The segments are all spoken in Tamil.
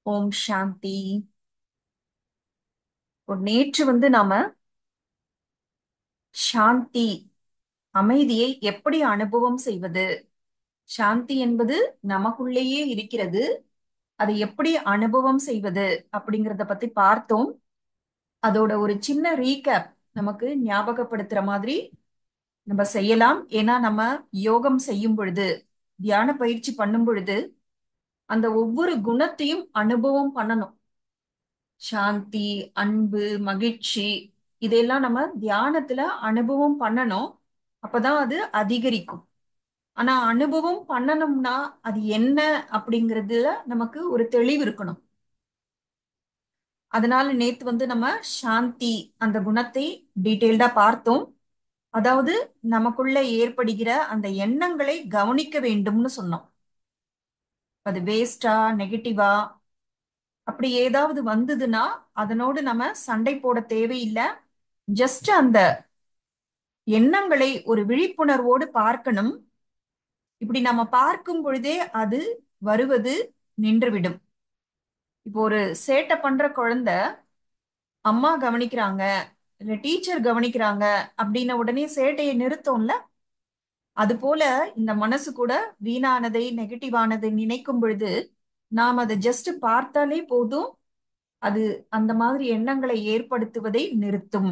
ஓம் சாந்தி இப்போ நேற்று வந்து நாம சாந்தி அமைதியை எப்படி அனுபவம் செய்வது சாந்தி என்பது நமக்குள்ளேயே இருக்கிறது அதை எப்படி அனுபவம் செய்வது அப்படிங்கிறத பத்தி பார்த்தோம் அதோட ஒரு சின்ன ரீகேப் நமக்கு ஞாபகப்படுத்துற மாதிரி நம்ம செய்யலாம் ஏன்னா நம்ம யோகம் செய்யும் பொழுது தியான பயிற்சி பண்ணும் பொழுது அந்த ஒவ்வொரு குணத்தையும் அனுபவம் பண்ணணும் சாந்தி அன்பு மகிழ்ச்சி இதெல்லாம் நம்ம தியானத்துல அனுபவம் பண்ணணும் அப்பதான் அது அதிகரிக்கும் ஆனா அனுபவம் பண்ணணும்னா அது என்ன அப்படிங்கறதுல நமக்கு ஒரு தெளிவு இருக்கணும் அதனால நேத்து வந்து நம்ம சாந்தி அந்த குணத்தை டீட்டெயில்டா பார்த்தோம் அதாவது நமக்குள்ள ஏற்படுகிற அந்த எண்ணங்களை கவனிக்க வேண்டும்னு சொன்னோம் அது வேஸ்டா நெகட்டிவா அப்படி ஏதாவது வந்ததுன்னா அதனோடு நம்ம சண்டை போட தேவையில்லை ஜஸ்ட் அந்த எண்ணங்களை ஒரு விழிப்புணர்வோடு பார்க்கணும் இப்படி நம்ம பார்க்கும் பொழுதே அது வருவது நின்றுவிடும் இப்போ ஒரு சேட்டை பண்ற குழந்தை அம்மா கவனிக்கிறாங்க இல்ல டீச்சர் கவனிக்கிறாங்க அப்படின்ன உடனே சேட்டையை நிறுத்தோம்ல அது போல இந்த மனசு கூட வீணானதை நெகட்டிவானதை நினைக்கும் பொழுது நாம் அதை ஜஸ்ட் பார்த்தாலே போதும் அது அந்த மாதிரி எண்ணங்களை ஏற்படுத்துவதை நிறுத்தும்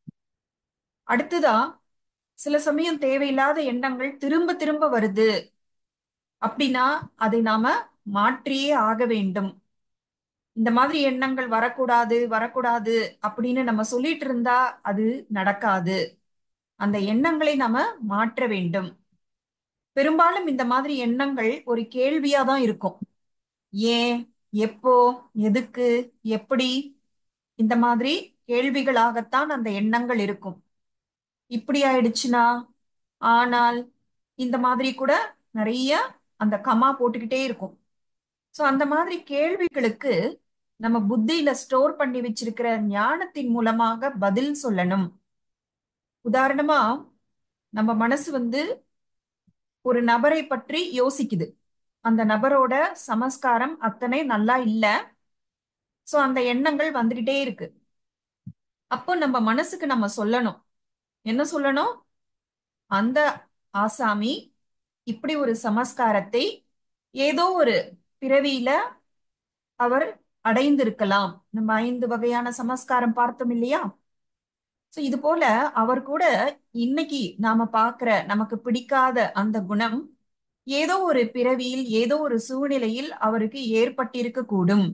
அடுத்ததா சில சமயம் தேவையில்லாத எண்ணங்கள் திரும்ப திரும்ப வருது அப்படின்னா அதை நாம மாற்றியே ஆக வேண்டும் இந்த மாதிரி எண்ணங்கள் வரக்கூடாது வரக்கூடாது அப்படின்னு நம்ம சொல்லிட்டு இருந்தா அது நடக்காது அந்த எண்ணங்களை நாம மாற்ற வேண்டும் பெரும்பாலும் இந்த மாதிரி எண்ணங்கள் ஒரு கேள்வியா தான் இருக்கும் ஏன் எப்போ எதுக்கு எப்படி இந்த மாதிரி கேள்விகளாகத்தான் அந்த எண்ணங்கள் இருக்கும் இப்படி ஆயிடுச்சுன்னா ஆனால் இந்த மாதிரி கூட நிறைய அந்த கமா போட்டுக்கிட்டே இருக்கும் ஸோ அந்த மாதிரி கேள்விகளுக்கு நம்ம புத்தியில ஸ்டோர் பண்ணி வச்சிருக்கிற ஞானத்தின் மூலமாக பதில் சொல்லணும் உதாரணமா நம்ம மனசு வந்து ஒரு நபரை பற்றி யோசிக்குது அந்த நபரோட சமஸ்காரம் அத்தனை நல்லா இல்ல சோ அந்த எண்ணங்கள் வந்துகிட்டே இருக்கு அப்போ நம்ம மனசுக்கு நம்ம சொல்லணும் என்ன சொல்லணும் அந்த ஆசாமி இப்படி ஒரு சமஸ்காரத்தை ஏதோ ஒரு பிறவியில அவர் அடைந்திருக்கலாம் நம்ம ஐந்து வகையான சமஸ்காரம் பார்த்தோம் இல்லையா சோ இது போல அவர் கூட இன்னைக்கு நாம பாக்குற நமக்கு பிடிக்காத அந்த குணம் ஏதோ ஒரு பிறவியில் ஏதோ ஒரு சூழ்நிலையில் அவருக்கு ஏற்பட்டிருக்க கூடும்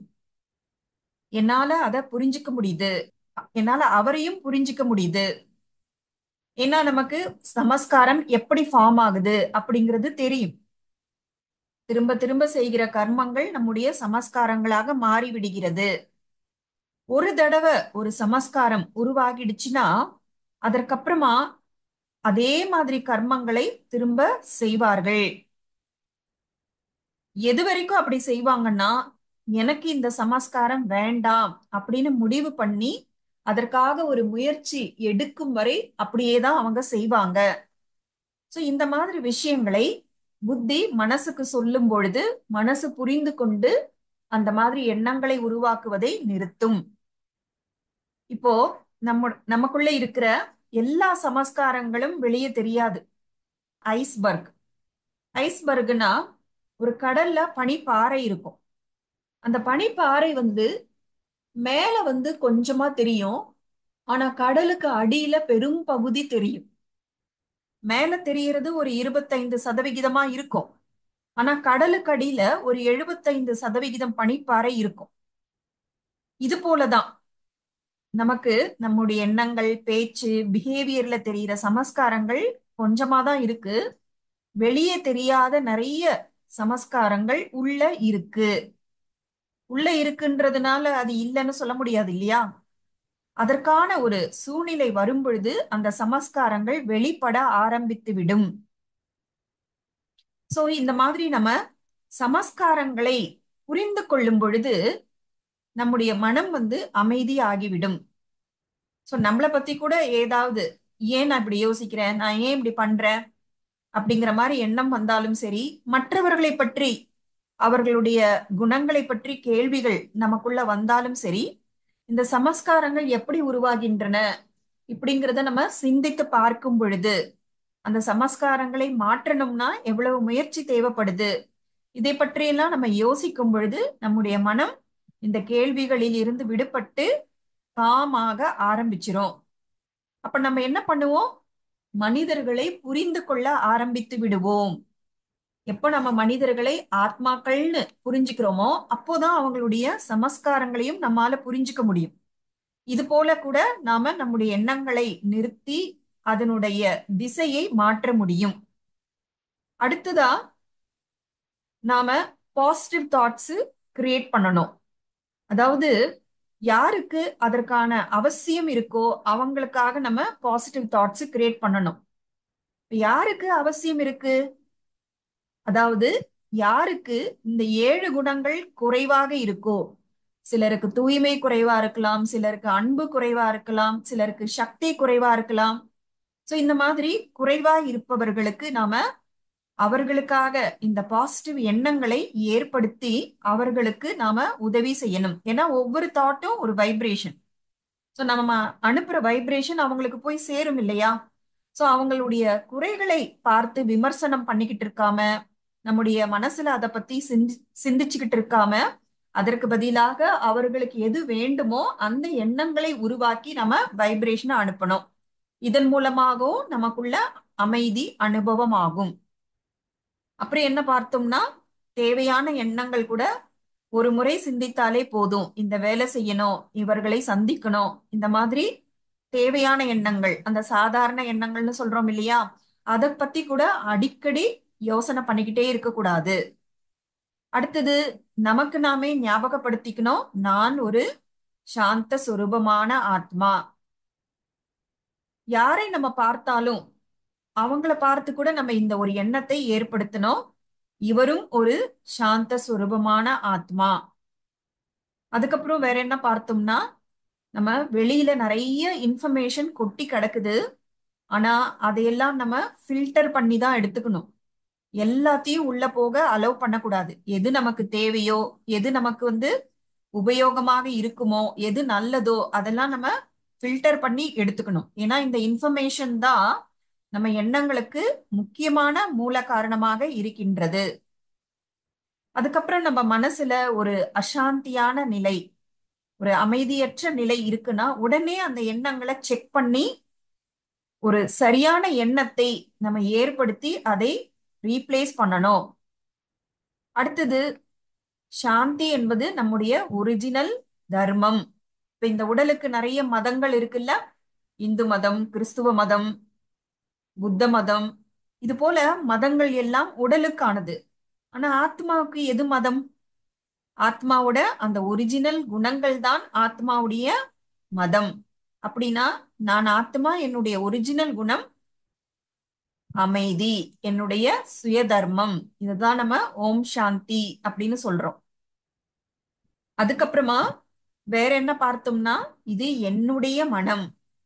என்னால அதை புரிஞ்சுக்க முடியுது என்னால அவரையும் புரிஞ்சுக்க முடியுது ஏன்னா நமக்கு சமஸ்காரம் எப்படி ஃபார்ம் ஆகுது அப்படிங்கிறது தெரியும் திரும்ப திரும்ப செய்கிற கர்மங்கள் நம்முடைய சமஸ்காரங்களாக மாறிவிடுகிறது ஒரு தடவை ஒரு சமஸ்காரம் உருவாகிடுச்சுன்னா அதற்கப்புறமா அதே மாதிரி கர்மங்களை திரும்ப செய்வார்கள் எது வரைக்கும் அப்படி செய்வாங்கன்னா எனக்கு இந்த சமஸ்காரம் வேண்டாம் அப்படின்னு முடிவு பண்ணி அதற்காக ஒரு முயற்சி எடுக்கும் வரை அப்படியே தான் அவங்க செய்வாங்க சோ இந்த மாதிரி விஷயங்களை புத்தி மனசுக்கு சொல்லும் பொழுது மனசு புரிந்து கொண்டு அந்த மாதிரி எண்ணங்களை உருவாக்குவதை நிறுத்தும் இப்போ நம்ம நமக்குள்ள இருக்கிற எல்லா சமஸ்காரங்களும் வெளியே தெரியாது ஐஸ்பர்க் ஐஸ்பர்க்னா ஒரு கடல்ல பனிப்பாறை இருக்கும் அந்த பனிப்பாறை வந்து மேல வந்து கொஞ்சமா தெரியும் ஆனா கடலுக்கு அடியில பெரும் பகுதி தெரியும் மேல தெரியறது ஒரு இருபத்தைந்து சதவிகிதமா இருக்கும் ஆனா கடலுக்கு அடியில ஒரு எழுபத்தைந்து சதவிகிதம் பனிப்பாறை இருக்கும் இது போலதான் நமக்கு நம்முடைய எண்ணங்கள் பேச்சு பிஹேவியர்ல தெரியிற சமஸ்காரங்கள் கொஞ்சமா தான் இருக்கு வெளியே தெரியாத நிறைய சமஸ்காரங்கள் உள்ள இருக்கு உள்ள இருக்குன்றதுனால அது இல்லைன்னு சொல்ல முடியாது இல்லையா அதற்கான ஒரு சூழ்நிலை வரும் பொழுது அந்த சமஸ்காரங்கள் வெளிப்பட ஆரம்பித்து விடும் சோ இந்த மாதிரி நம்ம சமஸ்காரங்களை புரிந்து கொள்ளும் பொழுது நம்முடைய மனம் வந்து அமைதி ஆகிவிடும் சோ நம்மளை பத்தி கூட ஏதாவது ஏன் நான் இப்படி யோசிக்கிறேன் நான் ஏன் இப்படி பண்றேன் அப்படிங்கிற மாதிரி எண்ணம் வந்தாலும் சரி மற்றவர்களை பற்றி அவர்களுடைய குணங்களை பற்றி கேள்விகள் நமக்குள்ள வந்தாலும் சரி இந்த சமஸ்காரங்கள் எப்படி உருவாகின்றன இப்படிங்கிறத நம்ம சிந்தித்து பார்க்கும் பொழுது அந்த சமஸ்காரங்களை மாற்றணும்னா எவ்வளவு முயற்சி தேவைப்படுது இதை பற்றியெல்லாம் நம்ம யோசிக்கும் பொழுது நம்முடைய மனம் இந்த கேள்விகளில் இருந்து விடுபட்டு காமாக ஆரம்பிச்சிரும் அப்ப நம்ம என்ன பண்ணுவோம் மனிதர்களை புரிந்து கொள்ள ஆரம்பித்து விடுவோம் எப்போ நம்ம மனிதர்களை ஆத்மாக்கள்னு புரிஞ்சுக்கிறோமோ அப்போதான் அவங்களுடைய சமஸ்காரங்களையும் நம்மால புரிஞ்சுக்க முடியும் இது போல கூட நாம நம்முடைய எண்ணங்களை நிறுத்தி அதனுடைய திசையை மாற்ற முடியும் அடுத்ததா நாம பாசிட்டிவ் தாட்ஸ் கிரியேட் பண்ணணும் அதாவது யாருக்கு அதற்கான அவசியம் இருக்கோ அவங்களுக்காக நம்ம பாசிட்டிவ் தாட்ஸ் கிரியேட் பண்ணணும் யாருக்கு அவசியம் இருக்கு அதாவது யாருக்கு இந்த ஏழு குணங்கள் குறைவாக இருக்கோ சிலருக்கு தூய்மை குறைவா இருக்கலாம் சிலருக்கு அன்பு குறைவா இருக்கலாம் சிலருக்கு சக்தி குறைவா இருக்கலாம் சோ இந்த மாதிரி குறைவா இருப்பவர்களுக்கு நாம அவர்களுக்காக இந்த பாசிட்டிவ் எண்ணங்களை ஏற்படுத்தி அவர்களுக்கு நாம உதவி செய்யணும் ஏன்னா ஒவ்வொரு தாட்டும் ஒரு வைப்ரேஷன் ஸோ நம்ம அனுப்புற வைப்ரேஷன் அவங்களுக்கு போய் சேரும் இல்லையா ஸோ அவங்களுடைய குறைகளை பார்த்து விமர்சனம் பண்ணிக்கிட்டு இருக்காம நம்முடைய மனசுல அதை பத்தி சிந்தி சிந்திச்சுக்கிட்டு இருக்காம அதற்கு பதிலாக அவர்களுக்கு எது வேண்டுமோ அந்த எண்ணங்களை உருவாக்கி நம்ம வைப்ரேஷனை அனுப்பணும் இதன் மூலமாகவும் நமக்குள்ள அமைதி அனுபவம் ஆகும் அப்புறம் என்ன பார்த்தோம்னா தேவையான எண்ணங்கள் கூட ஒரு முறை சிந்தித்தாலே போதும் இந்த வேலை செய்யணும் இவர்களை சந்திக்கணும் இந்த மாதிரி தேவையான எண்ணங்கள் அந்த சாதாரண எண்ணங்கள்னு சொல்றோம் இல்லையா அதை பத்தி கூட அடிக்கடி யோசனை பண்ணிக்கிட்டே இருக்கக்கூடாது அடுத்தது நமக்கு நாமே ஞாபகப்படுத்திக்கணும் நான் ஒரு சாந்த சுரூபமான ஆத்மா யாரை நம்ம பார்த்தாலும் அவங்கள பார்த்து கூட நம்ம இந்த ஒரு எண்ணத்தை ஏற்படுத்தணும் இவரும் ஒரு சாந்த சுரூபமான ஆத்மா அதுக்கப்புறம் வேற என்ன பார்த்தோம்னா நம்ம வெளியில நிறைய இன்ஃபர்மேஷன் கொட்டி கிடக்குது ஆனா அதையெல்லாம் நம்ம ஃபில்டர் பண்ணி தான் எடுத்துக்கணும் எல்லாத்தையும் உள்ள போக அலோவ் பண்ணக்கூடாது எது நமக்கு தேவையோ எது நமக்கு வந்து உபயோகமாக இருக்குமோ எது நல்லதோ அதெல்லாம் நம்ம ஃபில்டர் பண்ணி எடுத்துக்கணும் ஏன்னா இந்த இன்ஃபர்மேஷன் தான் நம்ம எண்ணங்களுக்கு முக்கியமான மூல காரணமாக இருக்கின்றது அதுக்கப்புறம் நம்ம மனசுல ஒரு அசாந்தியான நிலை ஒரு அமைதியற்ற நிலை இருக்குன்னா உடனே அந்த எண்ணங்களை செக் பண்ணி ஒரு சரியான எண்ணத்தை நம்ம ஏற்படுத்தி அதை ரீப்ளேஸ் பண்ணணும் அடுத்தது சாந்தி என்பது நம்முடைய ஒரிஜினல் தர்மம் இப்ப இந்த உடலுக்கு நிறைய மதங்கள் இருக்குல்ல இந்து மதம் கிறிஸ்துவ மதம் புத்த மதம் இது போல மதங்கள் எல்லாம் உடலுக்கானது ஆனா ஆத்மாவுக்கு எது மதம் ஆத்மாவோட அந்த ஒரிஜினல் குணங்கள் தான் ஆத்மாவுடைய மதம் அப்படின்னா நான் ஆத்மா என்னுடைய ஒரிஜினல் குணம் அமைதி என்னுடைய சுயதர்மம் இதுதான் நம்ம ஓம் சாந்தி அப்படின்னு சொல்றோம் அதுக்கப்புறமா வேற என்ன பார்த்தோம்னா இது என்னுடைய மனம்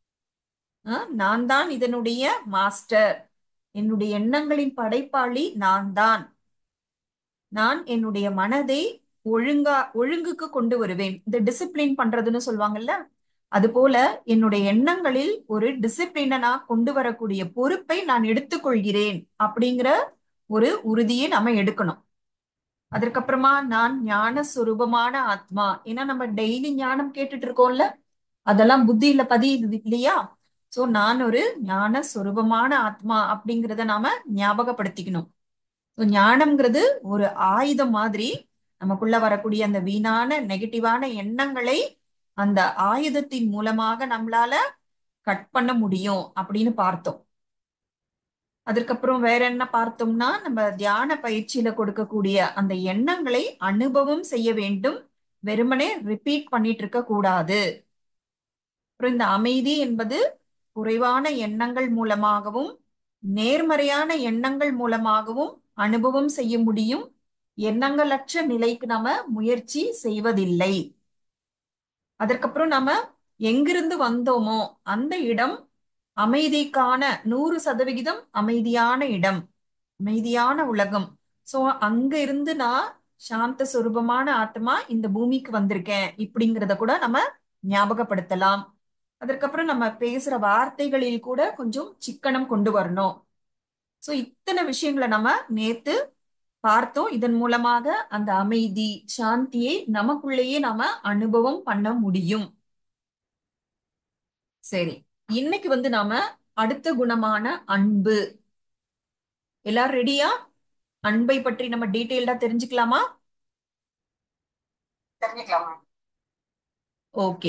நான் தான் இதனுடைய மாஸ்டர் என்னுடைய எண்ணங்களின் படைப்பாளி நான் தான் நான் என்னுடைய மனதை ஒழுங்கா ஒழுங்குக்கு கொண்டு வருவேன் இந்த டிசிப்ளின் பண்றதுன்னு சொல்லுவாங்கல்ல அது போல என்னுடைய எண்ணங்களில் ஒரு டிசிப்ளினை நான் கொண்டு வரக்கூடிய பொறுப்பை நான் எடுத்துக்கொள்கிறேன் அப்படிங்கிற ஒரு உறுதியை நம்ம எடுக்கணும் அதற்கப்புறமா நான் ஞான சுரூபமான ஆத்மா ஏன்னா நம்ம டெய்லி ஞானம் கேட்டுட்டு இருக்கோம்ல அதெல்லாம் புத்தியில பதியுது இல்லையா சோ நான் ஒரு ஞான சுரூபமான ஆத்மா அப்படிங்கிறத நாம ஞாபகப்படுத்திக்கணும் ஞானம்ங்கிறது ஒரு ஆயுதம் மாதிரி நமக்குள்ள வரக்கூடிய அந்த வீணான நெகட்டிவான எண்ணங்களை அந்த ஆயுதத்தின் மூலமாக நம்மளால கட் பண்ண முடியும் அப்படின்னு பார்த்தோம் அதற்கப்புறம் வேற என்ன பார்த்தோம்னா நம்ம தியான பயிற்சியில கொடுக்கக்கூடிய அந்த எண்ணங்களை அனுபவம் செய்ய வேண்டும் வெறுமனே ரிப்பீட் பண்ணிட்டு இருக்க கூடாது அப்புறம் இந்த அமைதி என்பது குறைவான எண்ணங்கள் மூலமாகவும் நேர்மறையான எண்ணங்கள் மூலமாகவும் அனுபவம் செய்ய முடியும் எண்ணங்களற்ற நிலைக்கு நாம முயற்சி செய்வதில்லை அதற்கப்புறம் நாம எங்கிருந்து வந்தோமோ அந்த இடம் அமைதிக்கான நூறு சதவிகிதம் அமைதியான இடம் அமைதியான உலகம் சோ அங்க இருந்து நான் சாந்த சொரூபமான ஆத்மா இந்த பூமிக்கு வந்திருக்கேன் இப்படிங்கிறத கூட நம்ம ஞாபகப்படுத்தலாம் அதற்கப்புறம் நம்ம பேசுற வார்த்தைகளில் கூட கொஞ்சம் சிக்கனம் கொண்டு வரணும் சோ இத்தனை விஷயங்களை நம்ம நேத்து பார்த்தோம் இதன் மூலமாக அந்த அமைதி சாந்தியை நமக்குள்ளேயே நாம அனுபவம் பண்ண முடியும் சரி இன்னைக்கு வந்து நாம அடுத்த குணமான அன்பு எல்லாரும் ரெடியா அன்பை பற்றி நம்ம டீட்டெயில்டா தெரிஞ்சுக்கலாமா தெரிஞ்சுக்கலாம் மேம் ஓகே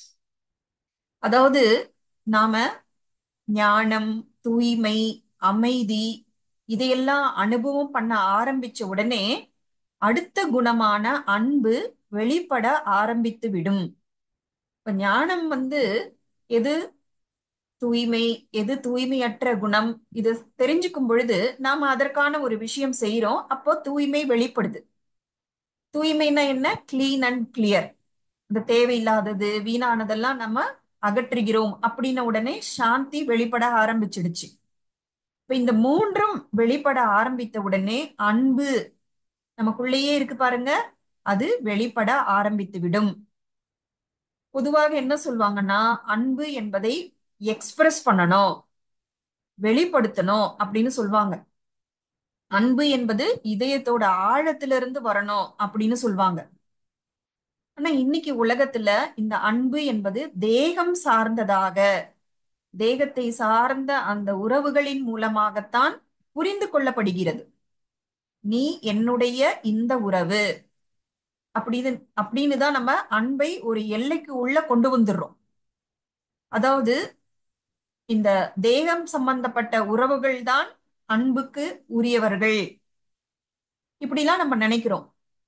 அதாவது நாம ஞானம் தூய்மை அமைதி இதையெல்லாம் அனுபவம் பண்ண ஆரம்பிச்ச உடனே அடுத்த குணமான அன்பு வெளிப்பட ஆரம்பித்து விடும் இப்ப ஞானம் வந்து எது தூய்மை எது தூய்மையற்ற குணம் இது தெரிஞ்சுக்கும் பொழுது நாம அதற்கான ஒரு விஷயம் செய்யறோம் அப்போ தூய்மை வெளிப்படுது தூய்மைன்னா என்ன கிளீன் அண்ட் கிளியர் இந்த தேவையில்லாதது வீணானதெல்லாம் நம்ம அகற்றுகிறோம் அப்படின்ன உடனே சாந்தி வெளிப்பட ஆரம்பிச்சிடுச்சு இப்ப இந்த மூன்றும் வெளிப்பட ஆரம்பித்த உடனே அன்பு நமக்குள்ளேயே இருக்கு பாருங்க அது வெளிப்பட ஆரம்பித்து விடும் பொதுவாக என்ன சொல்லுவாங்கன்னா அன்பு என்பதை எக்ஸ்பிரஸ் பண்ணணும் வெளிப்படுத்தணும் அப்படின்னு சொல்லுவாங்க அன்பு என்பது இதயத்தோட ஆழத்திலிருந்து வரணும் அப்படின்னு சொல்லுவாங்க ஆனா இன்னைக்கு உலகத்துல இந்த அன்பு என்பது தேகம் சார்ந்ததாக தேகத்தை சார்ந்த அந்த உறவுகளின் மூலமாகத்தான் புரிந்து கொள்ளப்படுகிறது நீ என்னுடைய இந்த உறவு அப்படின்னு அப்படின்னு தான் நம்ம அன்பை ஒரு எல்லைக்கு உள்ள கொண்டு வந்துடுறோம் அதாவது இந்த தேகம் சம்பந்தப்பட்ட உறவுகள் தான் அன்புக்கு உரியவர்கள் இப்படிலாம் நம்ம நினைக்கிறோம்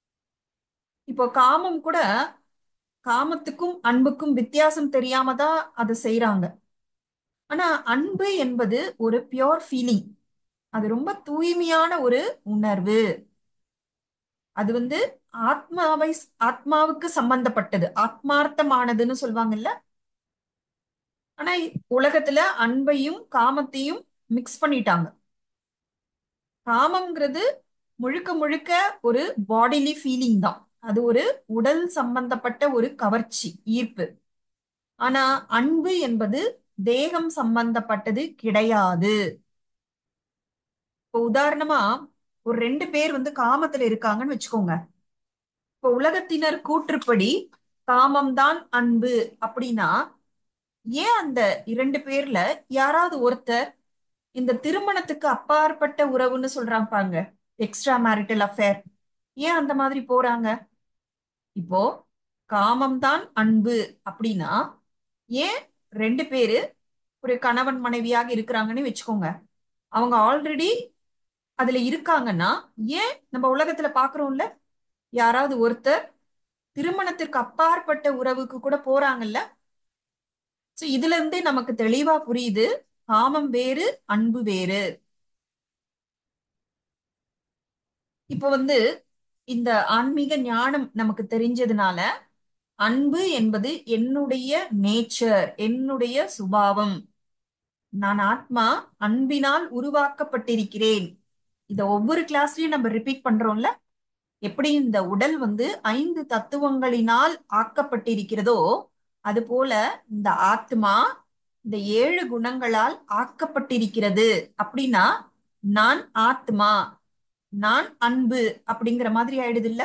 இப்போ காமம் கூட காமத்துக்கும் அன்புக்கும் வித்தியாசம் தெரியாம தான் அதை செய்யறாங்க ஆனா அன்பு என்பது ஒரு பியோர் ஃபீலிங் அது ரொம்ப தூய்மையான ஒரு உணர்வு அது வந்து ஆத்மாவை ஆத்மாவுக்கு சம்பந்தப்பட்டது ஆத்மார்த்தமானதுன்னு சொல்லுவாங்கல்ல ஆனா உலகத்துல அன்பையும் காமத்தையும் மிக்ஸ் பண்ணிட்டாங்க காமம்ங்கிறது முழுக்க முழுக்க ஒரு பாடிலி ஃபீலிங் தான் அது ஒரு உடல் சம்பந்தப்பட்ட ஒரு கவர்ச்சி ஈர்ப்பு ஆனா அன்பு என்பது தேகம் சம்பந்தப்பட்டது கிடையாது இப்போ உதாரணமா ஒரு ரெண்டு பேர் வந்து காமத்துல இருக்காங்கன்னு வச்சுக்கோங்க இப்போ உலகத்தினர் கூற்றுப்படி காமம்தான் அன்பு அப்படின்னா ஏன் அந்த இரண்டு பேர்ல யாராவது ஒருத்தர் இந்த திருமணத்துக்கு அப்பாற்பட்ட உறவுன்னு சொல்றாங்க எக்ஸ்ட்ரா மேரிட்டல் அஃபேர் ஏன் அந்த மாதிரி போறாங்க இப்போ காமம்தான் அன்பு அப்படின்னா ஏன் ரெண்டு பேரு ஒரு கணவன் மனைவியாக இருக்கிறாங்கன்னு வச்சுக்கோங்க அவங்க ஆல்ரெடி அதுல இருக்காங்கன்னா ஏன் நம்ம உலகத்துல பாக்குறோம்ல யாராவது ஒருத்தர் திருமணத்திற்கு அப்பாற்பட்ட உறவுக்கு கூட போறாங்கல்ல சோ இதுல இருந்தே நமக்கு தெளிவா புரியுது காமம் வேறு அன்பு வேறு இப்போ வந்து இந்த ஆன்மீக ஞானம் நமக்கு தெரிஞ்சதுனால அன்பு என்பது என்னுடைய நேச்சர் என்னுடைய சுபாவம் நான் ஆத்மா அன்பினால் உருவாக்கப்பட்டிருக்கிறேன் இத ஒவ்வொரு கிளாஸ்லயும் நம்ம ரிப்பீட் பண்றோம்ல எப்படி இந்த உடல் வந்து ஐந்து தத்துவங்களினால் ஆக்கப்பட்டிருக்கிறதோ அது போல இந்த ஆத்மா இந்த ஏழு குணங்களால் ஆக்கப்பட்டிருக்கிறது அப்படின்னா நான் ஆத்மா நான் அன்பு அப்படிங்கிற மாதிரி ஆயிடுது இல்ல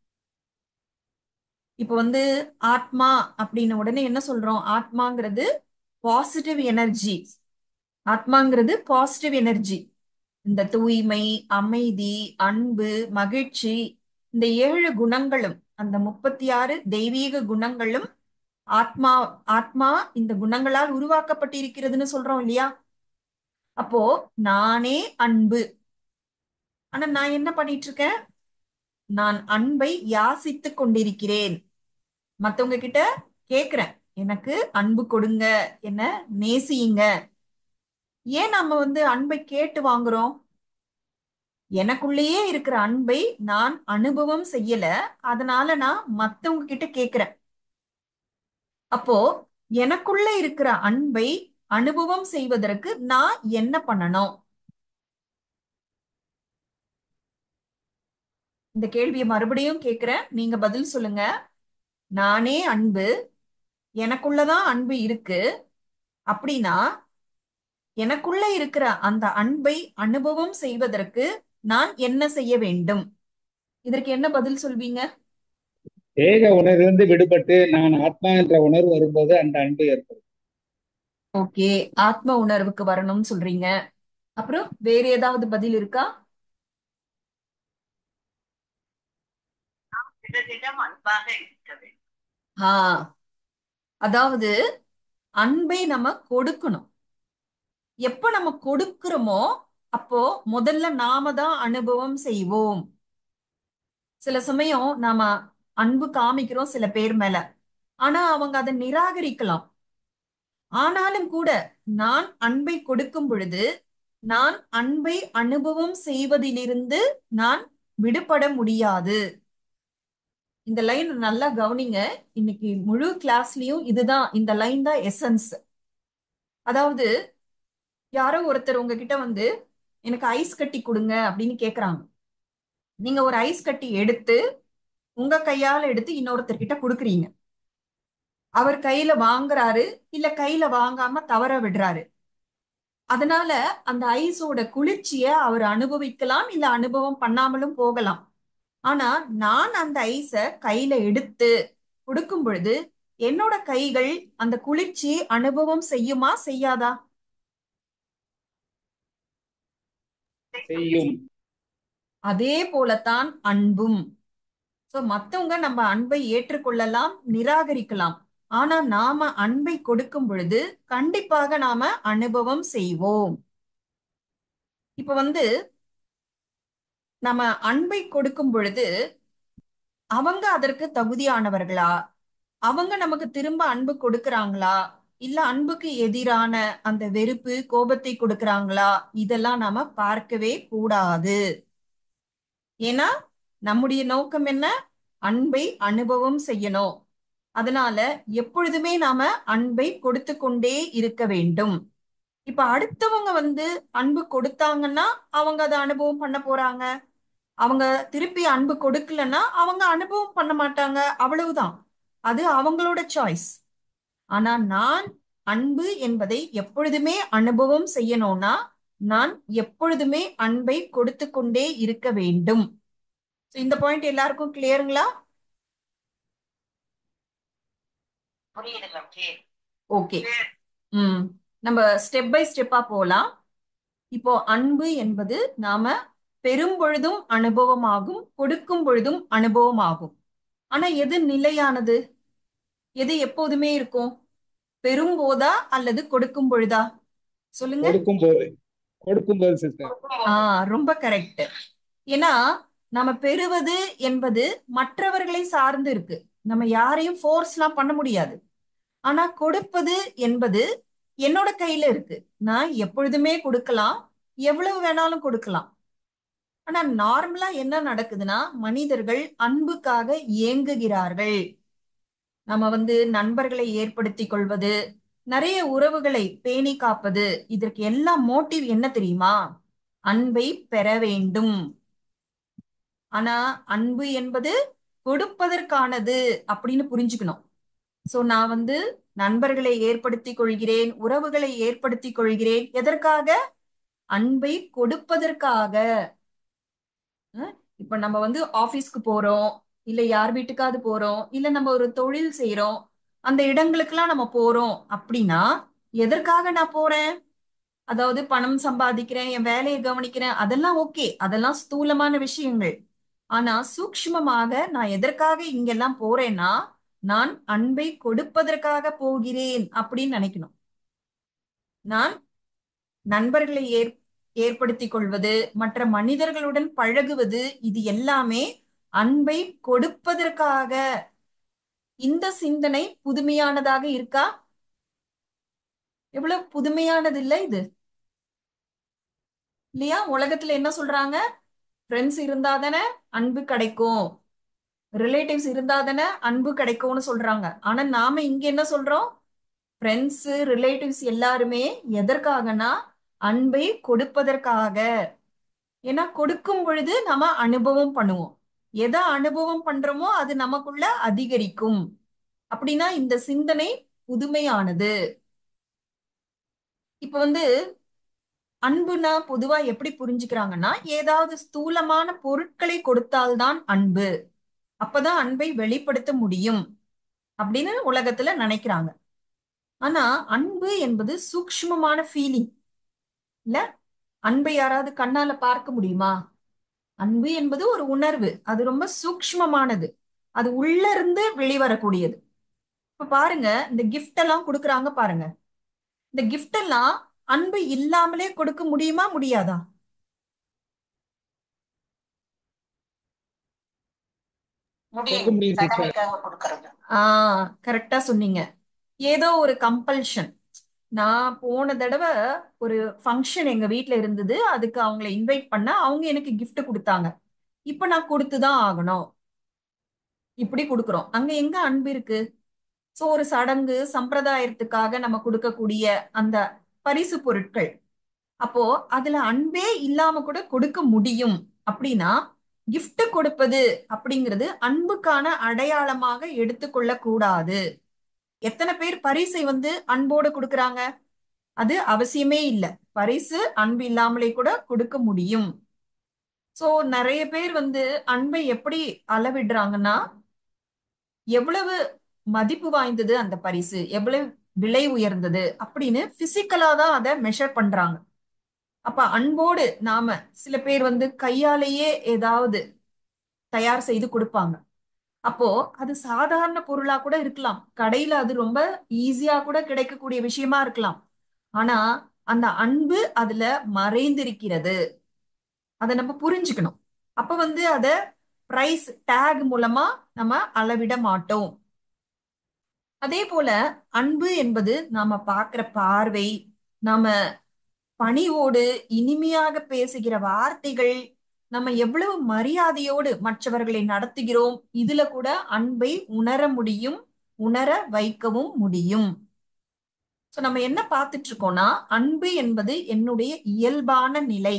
இப்ப வந்து ஆத்மா அப்படின்ன உடனே என்ன சொல்றோம் ஆத்மாங்கிறது பாசிட்டிவ் எனர்ஜி ஆத்மாங்கிறது பாசிட்டிவ் எனர்ஜி இந்த தூய்மை அமைதி அன்பு மகிழ்ச்சி இந்த ஏழு குணங்களும் அந்த முப்பத்தி ஆறு தெய்வீக குணங்களும் ஆத்மா ஆத்மா இந்த குணங்களால் உருவாக்கப்பட்டிருக்கிறதுன்னு சொல்றோம் இல்லையா அப்போ நானே அன்பு ஆனா நான் என்ன பண்ணிட்டு இருக்கேன் நான் அன்பை யாசித்து கொண்டிருக்கிறேன் மத்தவங்க கிட்ட கேக்குறேன் எனக்கு அன்பு கொடுங்க என்ன நேசியுங்க ஏன் நம்ம வந்து அன்பை கேட்டு வாங்குறோம் எனக்குள்ளேயே இருக்கிற அன்பை நான் அனுபவம் செய்யல அதனால நான் மத்தவங்க கிட்ட கேக்குறேன் அப்போ எனக்குள்ள இருக்கிற அன்பை அனுபவம் செய்வதற்கு நான் என்ன பண்ணணும் இந்த கேள்வியை மறுபடியும் கேட்கிறேன் நீங்க பதில் சொல்லுங்க நானே அன்பு எனக்குள்ளதான் அன்பு இருக்கு அப்படின்னா எனக்குள்ள இருக்கிற அந்த அன்பை அனுபவம் செய்வதற்கு நான் என்ன செய்ய வேண்டும் இதற்கு என்ன பதில் சொல்வீங்க ஏக உணர்விலிருந்து விடுபட்டு நான் ஆத்மா என்ற உணர்வு வரும்போது அந்த அன்பு ஏற்படும் ஓகே ஆத்ம உணர்வுக்கு வரணும்னு சொல்றீங்க அப்புறம் வேற ஏதாவது பதில் இருக்கா பிறரிடம் அன்பாக இருக்க வேண்டும் ஆ அதாவது அன்பை நம்ம கொடுக்கணும் எப்ப நம்ம கொடுக்கிறோமோ அப்போ முதல்ல நாம தான் அனுபவம் செய்வோம் சில சமயம் நாம அன்பு காமிக்கிறோம் சில பேர் மேல ஆனா அவங்க அதை நிராகரிக்கலாம் ஆனாலும் கூட நான் அன்பை கொடுக்கும் பொழுது நான் அன்பை அனுபவம் செய்வதிலிருந்து நான் விடுபட முடியாது இந்த லைன் நல்லா கவனிங்க இன்னைக்கு முழு கிளாஸ்லயும் இதுதான் இந்த லைன் தான் எசன்ஸ் அதாவது யாரோ ஒருத்தர் உங்ககிட்ட வந்து எனக்கு ஐஸ் கட்டி கொடுங்க அப்படின்னு கேக்குறாங்க நீங்க ஒரு ஐஸ் கட்டி எடுத்து உங்க கையால எடுத்து இன்னொருத்தர்கிட்ட கொடுக்குறீங்க அவர் கையில வாங்குறாரு இல்ல கையில வாங்காம தவற விடுறாரு அதனால அந்த ஐஸோட குளிர்ச்சிய அவர் அனுபவிக்கலாம் இல்ல அனுபவம் பண்ணாமலும் போகலாம் ஆனா நான் அந்த ஐஸ கையில எடுத்து கொடுக்கும் பொழுது என்னோட கைகள் அந்த குளிர்ச்சி அனுபவம் செய்யுமா செய்யாதா செய்யும் அதே போலத்தான் அன்பும் சோ மத்தவங்க நம்ம அன்பை ஏற்றுக்கொள்ளலாம் நிராகரிக்கலாம் ஆனா நாம அன்பை கொடுக்கும் பொழுது கண்டிப்பாக நாம அனுபவம் செய்வோம் இப்ப வந்து நம்ம அன்பை கொடுக்கும் பொழுது அவங்க அதற்கு தகுதியானவர்களா அவங்க நமக்கு திரும்ப அன்பு கொடுக்கறாங்களா இல்ல அன்புக்கு எதிரான அந்த வெறுப்பு கோபத்தை கொடுக்கறாங்களா இதெல்லாம் நாம பார்க்கவே கூடாது ஏன்னா நம்முடைய நோக்கம் என்ன அன்பை அனுபவம் செய்யணும் அதனால எப்பொழுதுமே நாம அன்பை கொடுத்து கொண்டே இருக்க வேண்டும் இப்ப அடுத்தவங்க வந்து அன்பு கொடுத்தாங்கன்னா அவங்க அதை அனுபவம் பண்ண போறாங்க அவங்க திருப்பி அன்பு கொடுக்கலன்னா அவங்க அனுபவம் பண்ண மாட்டாங்க அவ்வளவுதான் அது அவங்களோட சாய்ஸ் ஆனா நான் அன்பு என்பதை எப்பொழுதுமே அனுபவம் செய்யணும்னா நான் எப்பொழுதுமே அன்பை கொடுத்து கொண்டே இருக்க வேண்டும் So, இந்த பாயிண்ட் எல்லாருக்கும் கிளியருங்களா புரியுதுங்க ஓகே ஓகே ம் நம்ம ஸ்டெப் பை ஸ்டெப்பா போலாம் இப்போ அன்பு என்பது நாம பெரும் பொழுதும் அனுபவமாகும் கொடுக்கும் பொழுதும் அனுபவமாகும் ஆனா எது நிலையானது எது எப்போதுமே இருக்கும் பெரும் போதா அல்லது கொடுக்கும் பொழுதா சொல்லுங்க கொடுக்கும் போது கொடுக்கும் போது சிஸ்டர் ஆ ரொம்ப கரெக்ட் ஏன்னா நம்ம பெறுவது என்பது மற்றவர்களை சார்ந்து இருக்கு நம்ம யாரையும் ஃபோர்ஸ்லாம் பண்ண முடியாது ஆனா கொடுப்பது என்பது என்னோட கையில இருக்கு நான் எப்பொழுதுமே கொடுக்கலாம் எவ்வளவு வேணாலும் கொடுக்கலாம் ஆனா நார்மலா என்ன நடக்குதுன்னா மனிதர்கள் அன்புக்காக ஏங்குகிறார்கள் நம்ம வந்து நண்பர்களை ஏற்படுத்திக் கொள்வது நிறைய உறவுகளை பேணி காப்பது இதற்கு எல்லாம் மோட்டிவ் என்ன தெரியுமா அன்பை பெற வேண்டும் ஆனா அன்பு என்பது கொடுப்பதற்கானது அப்படின்னு புரிஞ்சுக்கணும் சோ நான் வந்து நண்பர்களை ஏற்படுத்திக் கொள்கிறேன் உறவுகளை ஏற்படுத்திக் கொள்கிறேன் எதற்காக அன்பை கொடுப்பதற்காக அஹ் இப்ப நம்ம வந்து ஆபீஸ்க்கு போறோம் இல்ல யார் வீட்டுக்காவது போறோம் இல்ல நம்ம ஒரு தொழில் செய்யறோம் அந்த இடங்களுக்கெல்லாம் நம்ம போறோம் அப்படின்னா எதற்காக நான் போறேன் அதாவது பணம் சம்பாதிக்கிறேன் என் வேலையை கவனிக்கிறேன் அதெல்லாம் ஓகே அதெல்லாம் ஸ்தூலமான விஷயங்கள் ஆனா சூக்ஷ்மமாக நான் எதற்காக இங்கெல்லாம் போறேன்னா நான் அன்பை கொடுப்பதற்காக போகிறேன் அப்படின்னு நினைக்கணும் நான் நண்பர்களை ஏற் ஏற்படுத்திக் கொள்வது மற்ற மனிதர்களுடன் பழகுவது இது எல்லாமே அன்பை கொடுப்பதற்காக இந்த சிந்தனை புதுமையானதாக இருக்கா எவ்வளவு புதுமையானது இல்ல இது இல்லையா உலகத்துல என்ன சொல்றாங்க ஃப்ரெண்ட்ஸ் இருந்தா தானே அன்பு கிடைக்கும் ரிலேட்டிவ்ஸ் இருந்தா தானே அன்பு கிடைக்கும்னு சொல்றாங்க ஆனா நாம இங்க என்ன சொல்றோம் ஃப்ரெண்ட்ஸ் ரிலேட்டிவ்ஸ் எல்லாருமே எதற்காகனா அன்பை கொடுப்பதற்காக ஏன்னா கொடுக்கும் பொழுது நாம அனுபவம் பண்ணுவோம் எதை அனுபவம் பண்றோமோ அது நமக்குள்ள அதிகரிக்கும் அப்படின்னா இந்த சிந்தனை புதுமையானது இப்ப வந்து அன்புனா பொதுவா எப்படி புரிஞ்சுக்கிறாங்கன்னா ஏதாவது ஸ்தூலமான பொருட்களை கொடுத்தால்தான் அன்பு அப்பதான் அன்பை வெளிப்படுத்த முடியும் அப்படின்னு உலகத்துல நினைக்கிறாங்க ஆனா அன்பு என்பது சூக்ஷ்மமான ஃபீலிங் இல்ல அன்பை யாராவது கண்ணால பார்க்க முடியுமா அன்பு என்பது ஒரு உணர்வு அது ரொம்ப சூக்ஷ்மமானது அது உள்ள இருந்து வெளிவரக்கூடியது இப்ப பாருங்க இந்த கிஃப்ட் எல்லாம் கொடுக்கறாங்க பாருங்க இந்த கிஃப்ட் எல்லாம் அன்பு இல்லாமலே கொடுக்க முடியுமா முடியாதா கொடுக்க முடியும் முடியும் சிஸ்டர் கடமைக்காக கொடுக்கறது ஆஹ் கரெக்டா சொன்னீங்க ஏதோ ஒரு கம்பல்ஷன் நான் போன தடவை ஒரு ஃபங்க்ஷன் எங்க வீட்ல இருந்தது அதுக்கு அவங்கள இன்வைட் பண்ண அவங்க எனக்கு gift கொடுத்தாங்க இப்ப நான் கொடுத்துதான் ஆகணும் இப்படி கொடுக்குறோம் அங்க எங்க அன்பு இருக்கு சோ ஒரு சடங்கு சம்பிரதாயத்துக்காக நம்ம கொடுக்கக்கூடிய அந்த பரிசு பொருட்கள் அப்போ அதுல அன்பே இல்லாம கூட கொடுக்க முடியும் அப்படின்னா gift கொடுப்பது அப்படிங்கிறது அன்புக்கான அடையாளமாக எடுத்துக்கொள்ள கூடாது எத்தனை பேர் பரிசை வந்து அன்போடு கொடுக்கறாங்க அது அவசியமே இல்லை பரிசு அன்பு இல்லாமலே கூட கொடுக்க முடியும் சோ நிறைய பேர் வந்து அன்பை எப்படி அளவிடுறாங்கன்னா எவ்வளவு மதிப்பு வாய்ந்தது அந்த பரிசு எவ்வளவு விலை உயர்ந்தது அப்படின்னு பிசிக்கலா தான் அதை மெஷர் பண்றாங்க அப்ப அன்போடு நாம சில பேர் வந்து கையாலேயே ஏதாவது தயார் செய்து கொடுப்பாங்க அப்போ அது சாதாரண பொருளா கூட இருக்கலாம் கடையில அது ரொம்ப ஈஸியா கூட கிடைக்கக்கூடிய விஷயமா இருக்கலாம் ஆனா அந்த அன்பு அதுல மறைந்திருக்கிறது அதை நம்ம புரிஞ்சுக்கணும் அப்ப வந்து அத பிரைஸ் டேக் மூலமா நம்ம அளவிட மாட்டோம் அதே போல அன்பு என்பது நாம பார்க்கிற பார்வை நாம பணிவோடு இனிமையாக பேசுகிற வார்த்தைகள் நம்ம எவ்வளவு மரியாதையோடு மற்றவர்களை நடத்துகிறோம் இதுல கூட அன்பை உணர முடியும் உணர வைக்கவும் முடியும் சோ நம்ம என்ன பார்த்துட்டு இருக்கோம்னா அன்பு என்பது என்னுடைய இயல்பான நிலை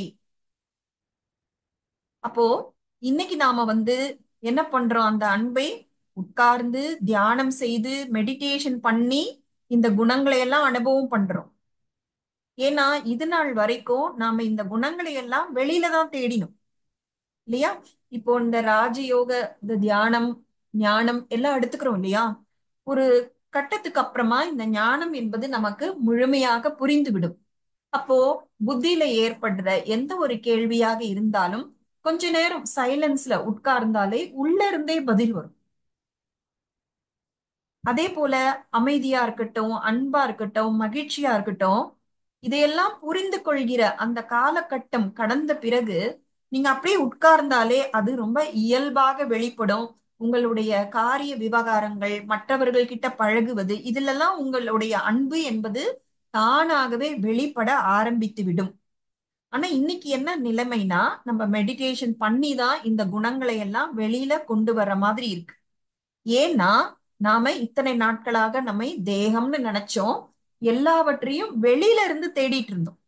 அப்போ இன்னைக்கு நாம வந்து என்ன பண்றோம் அந்த அன்பை உட்கார்ந்து தியானம் செய்து மெடிடேஷன் பண்ணி இந்த குணங்களை எல்லாம் அனுபவம் பண்றோம் ஏன்னா இது நாள் வரைக்கும் நாம இந்த குணங்களை எல்லாம் வெளியில தான் தேடினோம் இல்லையா இப்போ இந்த ராஜயோக இந்த தியானம் ஞானம் எல்லாம் எடுத்துக்கிறோம் இல்லையா ஒரு கட்டத்துக்கு அப்புறமா இந்த ஞானம் என்பது நமக்கு முழுமையாக புரிந்துவிடும் அப்போ புத்தியில ஏற்படுற எந்த ஒரு கேள்வியாக இருந்தாலும் கொஞ்ச நேரம் சைலன்ஸ்ல உட்கார்ந்தாலே உள்ள இருந்தே பதில் வரும் அதே போல அமைதியா இருக்கட்டும் அன்பா இருக்கட்டும் மகிழ்ச்சியா இருக்கட்டும் இதையெல்லாம் புரிந்து கொள்கிற அந்த காலகட்டம் கடந்த பிறகு நீங்க அப்படியே உட்கார்ந்தாலே அது ரொம்ப இயல்பாக வெளிப்படும் உங்களுடைய காரிய விவகாரங்கள் மற்றவர்கள் கிட்ட பழகுவது இதிலெல்லாம் உங்களுடைய அன்பு என்பது தானாகவே வெளிப்பட ஆரம்பித்து விடும் ஆனா இன்னைக்கு என்ன நிலைமைனா நம்ம மெடிடேஷன் பண்ணி தான் இந்த குணங்களை எல்லாம் வெளியில கொண்டு வர்ற மாதிரி இருக்கு ஏன்னா நாம இத்தனை நாட்களாக நம்மை தேகம்னு நினைச்சோம் எல்லாவற்றையும் வெளியில இருந்து தேடிட்டு இருந்தோம்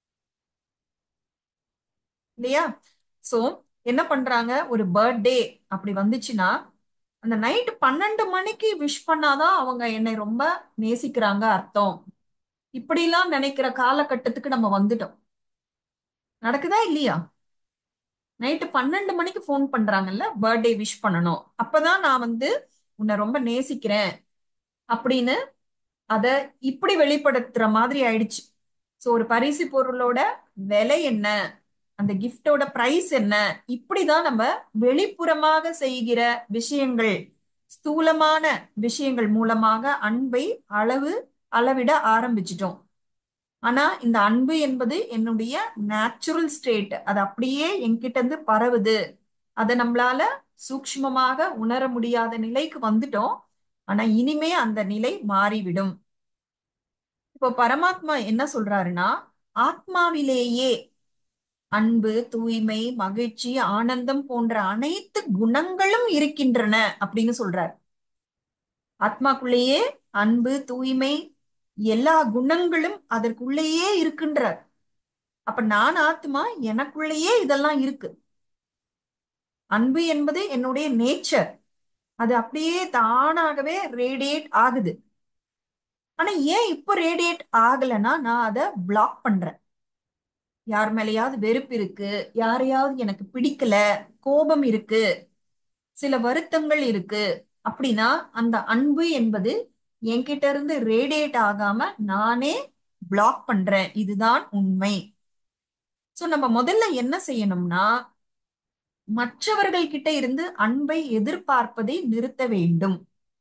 இல்லையா சோ என்ன பண்றாங்க ஒரு பர்த்டே அப்படி வந்துச்சுன்னா அந்த நைட் பன்னெண்டு மணிக்கு விஷ் பண்ணாதான் அவங்க என்னை ரொம்ப நேசிக்கிறாங்க அர்த்தம் இப்படிலாம் நினைக்கிற காலகட்டத்துக்கு நம்ம வந்துட்டோம் நடக்குதா இல்லையா நைட்டு பன்னெண்டு மணிக்கு ஃபோன் பண்றாங்கல்ல பர்த்டே விஷ் பண்ணணும் அப்பதான் நான் வந்து உன்னை ரொம்ப நேசிக்கிறேன் அப்படின்னு அத இப்படி வெளிப்படுத்துற மாதிரி ஆயிடுச்சு சோ ஒரு பரிசு பொருளோட விலை என்ன அந்த கிஃப்டோட பிரைஸ் என்ன இப்படிதான் நம்ம வெளிப்புறமாக செய்கிற விஷயங்கள் ஸ்தூலமான விஷயங்கள் மூலமாக அன்பை அளவு அளவிட ஆரம்பிச்சிட்டோம் ஆனா இந்த அன்பு என்பது என்னுடைய நேச்சுரல் ஸ்டேட் அது அப்படியே என்கிட்ட இருந்து பரவுது அதை நம்மளால சூக்ஷ்மமாக உணர முடியாத நிலைக்கு வந்துட்டோம் ஆனா இனிமே அந்த நிலை மாறிவிடும் இப்போ பரமாத்மா என்ன சொல்றாருன்னா ஆத்மாவிலேயே அன்பு தூய்மை மகிழ்ச்சி ஆனந்தம் போன்ற அனைத்து குணங்களும் இருக்கின்றன அப்படின்னு சொல்றார் ஆத்மாக்குள்ளேயே அன்பு தூய்மை எல்லா குணங்களும் அதற்குள்ளேயே இருக்கின்றார் அப்ப நான் ஆத்மா எனக்குள்ளேயே இதெல்லாம் இருக்கு அன்பு என்பது என்னுடைய நேச்சர் அது அப்படியே தானாகவே ரேடியேட் ஆகுது ஆனா ஏன் இப்போ ரேடியேட் ஆகலைன்னா நான் அதை பிளாக் பண்றேன் யார் மேலேயாவது வெறுப்பு இருக்கு யாரையாவது எனக்கு பிடிக்கல கோபம் இருக்கு சில வருத்தங்கள் இருக்கு அப்படின்னா அந்த அன்பு என்பது என்கிட்ட இருந்து ரேடியேட் ஆகாம நானே பிளாக் பண்றேன் இதுதான் உண்மை சோ நம்ம முதல்ல என்ன செய்யணும்னா மற்றவர்கள் கிட்ட இருந்து அன்பை எதிர்பார்ப்பதை நிறுத்த வேண்டும்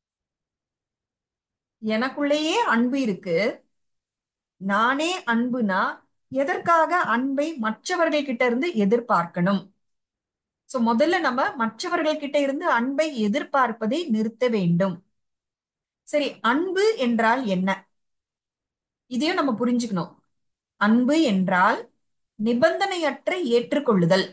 எனக்குள்ளேயே அன்பு இருக்கு நானே அன்புனா எதற்காக அன்பை மற்றவர்கள் கிட்ட இருந்து எதிர்பார்க்கணும் சோ முதல்ல நம்ம மற்றவர்கள் கிட்ட இருந்து அன்பை எதிர்பார்ப்பதை நிறுத்த வேண்டும் சரி அன்பு என்றால் என்ன இதையும் நம்ம புரிஞ்சுக்கணும் அன்பு என்றால் நிபந்தனையற்ற ஏற்றுக்கொள்ளுதல்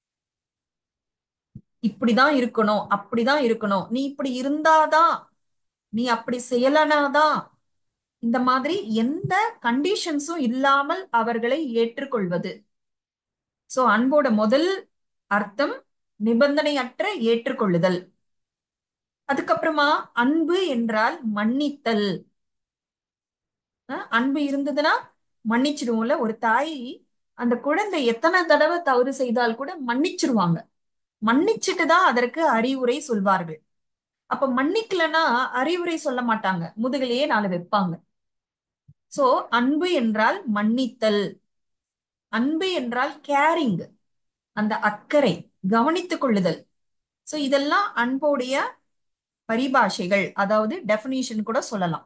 இப்படிதான் இருக்கணும் அப்படிதான் இருக்கணும் நீ இப்படி இருந்தாதான் நீ அப்படி செய்யலனாதான் இந்த மாதிரி எந்த கண்டிஷன்ஸும் இல்லாமல் அவர்களை ஏற்றுக்கொள்வது சோ அன்போட முதல் அர்த்தம் நிபந்தனையற்ற ஏற்றுக்கொள்ளுதல் அதுக்கப்புறமா அன்பு என்றால் மன்னித்தல் அஹ் அன்பு இருந்ததுன்னா மன்னிச்சிடுவோம்ல ஒரு தாய் அந்த குழந்தை எத்தனை தடவை தவறு செய்தால் கூட மன்னிச்சிருவாங்க மன்னிச்சுட்டு தான் அதற்கு அறிவுரை சொல்வார்கள் அப்ப மன்னிக்கலன்னா அறிவுரை சொல்ல மாட்டாங்க முதுகிலேயே நாலு வைப்பாங்க சோ அன்பு என்றால் மன்னித்தல் அன்பு என்றால் கேரிங் அந்த அக்கறை கவனித்துக் கொள்ளுதல் சோ இதெல்லாம் அன்போடைய பரிபாஷைகள் அதாவது டெஃபினிஷன் கூட சொல்லலாம்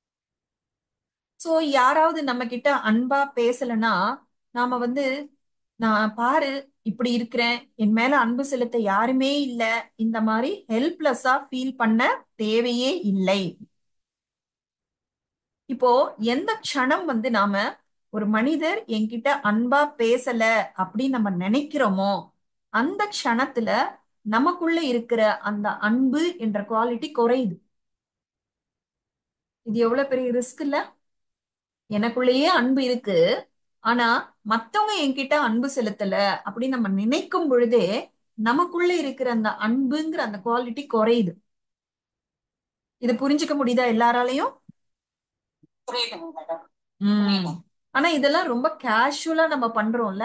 சோ யாராவது நம்ம கிட்ட அன்பா பேசலன்னா நாம வந்து நான் பாரு இப்படி இருக்கிறேன் என் மேல அன்பு செலுத்த யாருமே இல்ல இந்த மாதிரி ஹெல்ப்லெஸ்ஸா ஃபீல் பண்ண தேவையே இல்லை இப்போ எந்த க்ஷணம் வந்து நாம ஒரு மனிதர் என்கிட்ட அன்பா பேசல அப்படின்னு நம்ம நினைக்கிறோமோ அந்த க்ஷணத்துல நமக்குள்ள இருக்கிற அந்த அன்பு என்ற குவாலிட்டி குறையுது இது எவ்வளவு பெரிய ரிஸ்க் இல்ல எனக்குள்ளேயே அன்பு இருக்கு ஆனா மத்தவங்க என்கிட்ட அன்பு செலுத்தல அப்படின்னு நம்ம நினைக்கும் பொழுதே நமக்குள்ள இருக்கிற அந்த அன்புங்கிற அந்த குவாலிட்டி குறையுது இது புரிஞ்சுக்க முடியுதா எல்லாராலையும் புரியுதுங்க மேடம் உம் புரியுது ஆனா இதெல்லாம் ரொம்ப கேஷுவலா நம்ம பண்றோம்ல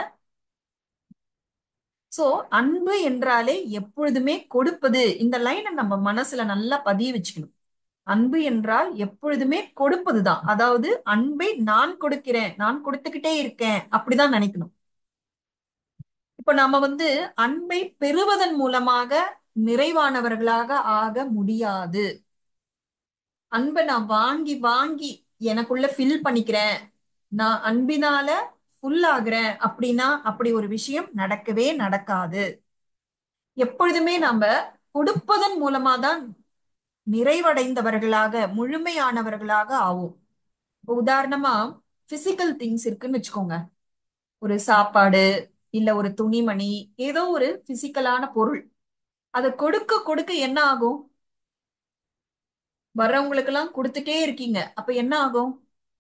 சோ அன்பு என்றாலே எப்பொழுதுமே கொடுப்பது இந்த லைனை நம்ம மனசுல நல்லா பதிய வச்சுக்கணும் அன்பு என்றால் எப்பொழுதுமே கொடுப்பதுதான் அதாவது அன்பை நான் கொடுக்கிறேன் நான் கொடுத்துக்கிட்டே இருக்கேன் அப்படிதான் நினைக்கணும் இப்ப நாம வந்து அன்பை பெறுவதன் மூலமாக நிறைவானவர்களாக ஆக முடியாது அன்பை நான் வாங்கி வாங்கி எனக்குள்ள ஃபில் பண்ணிக்கிறேன் நான் அன்பினால ஃபுல் ஆகுறேன் அப்படின்னா அப்படி ஒரு விஷயம் நடக்கவே நடக்காது எப்பொழுதுமே நாம கொடுப்பதன் மூலமா தான் நிறைவடைந்தவர்களாக முழுமையானவர்களாக ஆவோம் இப்போ உதாரணமா பிசிக்கல் திங்ஸ் இருக்குன்னு வச்சுக்கோங்க ஒரு சாப்பாடு இல்ல ஒரு துணிமணி ஏதோ ஒரு பிசிக்கலான பொருள் அதை கொடுக்க கொடுக்க என்ன ஆகும் வர்றவங்களுக்கு எல்லாம் கொடுத்துட்டே இருக்கீங்க அப்ப என்ன ஆகும்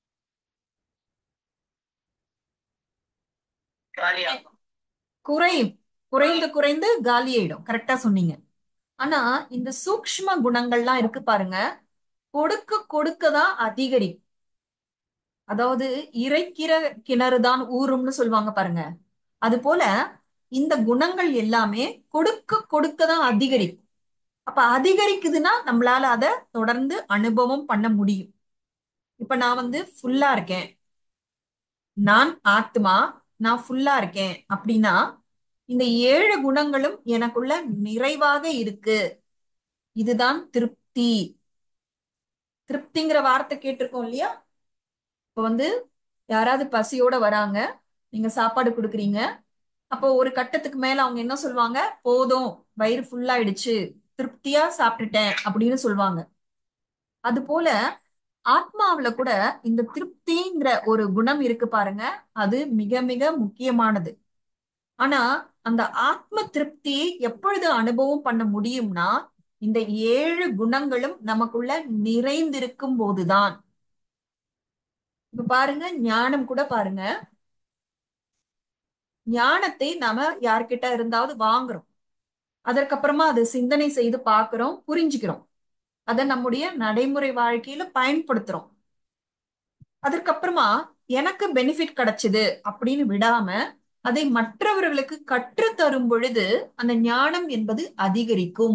காலியாகும் குறையும் குறைந்து குறைந்து காலியாயிடும் கரெக்டா சொன்னீங்க ஆனா இந்த சூக்ஷ்ம குணங்கள்லாம் இருக்கு பாருங்க கொடுக்க கொடுக்க தான் அதிகரிக்கும் அதாவது இறைக்கிற கிணறுதான் ஊறும்னு சொல்லுவாங்க பாருங்க அது போல இந்த குணங்கள் எல்லாமே கொடுக்க கொடுக்க தான் அதிகரிக்கும் அப்ப அதிகரிக்குதுன்னா நம்மளால அதை தொடர்ந்து அனுபவம் பண்ண முடியும் இப்ப நான் வந்து ஃபுல்லா இருக்கேன் நான் ஆத்மா நான் ஃபுல்லா இருக்கேன் அப்படின்னா இந்த ஏழு குணங்களும் எனக்குள்ள நிறைவாக இருக்கு இதுதான் திருப்தி திருப்திங்கிற வார்த்தை கேட்டிருக்கோம் இல்லையா இப்ப வந்து யாராவது பசியோட வராங்க நீங்க சாப்பாடு கொடுக்குறீங்க அப்போ ஒரு கட்டத்துக்கு மேல அவங்க என்ன சொல்லுவாங்க போதும் வயிறு ஃபுல்லாயிடுச்சு திருப்தியா சாப்பிட்டுட்டேன் அப்படின்னு சொல்லுவாங்க அது போல ஆத்மாவுல கூட இந்த திருப்திங்கிற ஒரு குணம் இருக்கு பாருங்க அது மிக மிக முக்கியமானது ஆனா அந்த ஆத்ம திருப்தியை எப்பொழுது அனுபவம் பண்ண முடியும்னா இந்த ஏழு குணங்களும் நமக்குள்ள நிறைந்திருக்கும் போதுதான் இப்ப பாருங்க ஞானம் கூட பாருங்க ஞானத்தை நாம யார்கிட்ட இருந்தாவது வாங்குறோம் அதற்கப்புறமா அதை சிந்தனை செய்து பார்க்கிறோம் புரிஞ்சுக்கிறோம் அதை நம்முடைய நடைமுறை வாழ்க்கையில பயன்படுத்துறோம் அதற்கப்புறமா எனக்கு பெனிஃபிட் கிடைச்சது அப்படின்னு விடாம அதை மற்றவர்களுக்கு கற்றுத் தரும் பொழுது அந்த ஞானம் என்பது அதிகரிக்கும்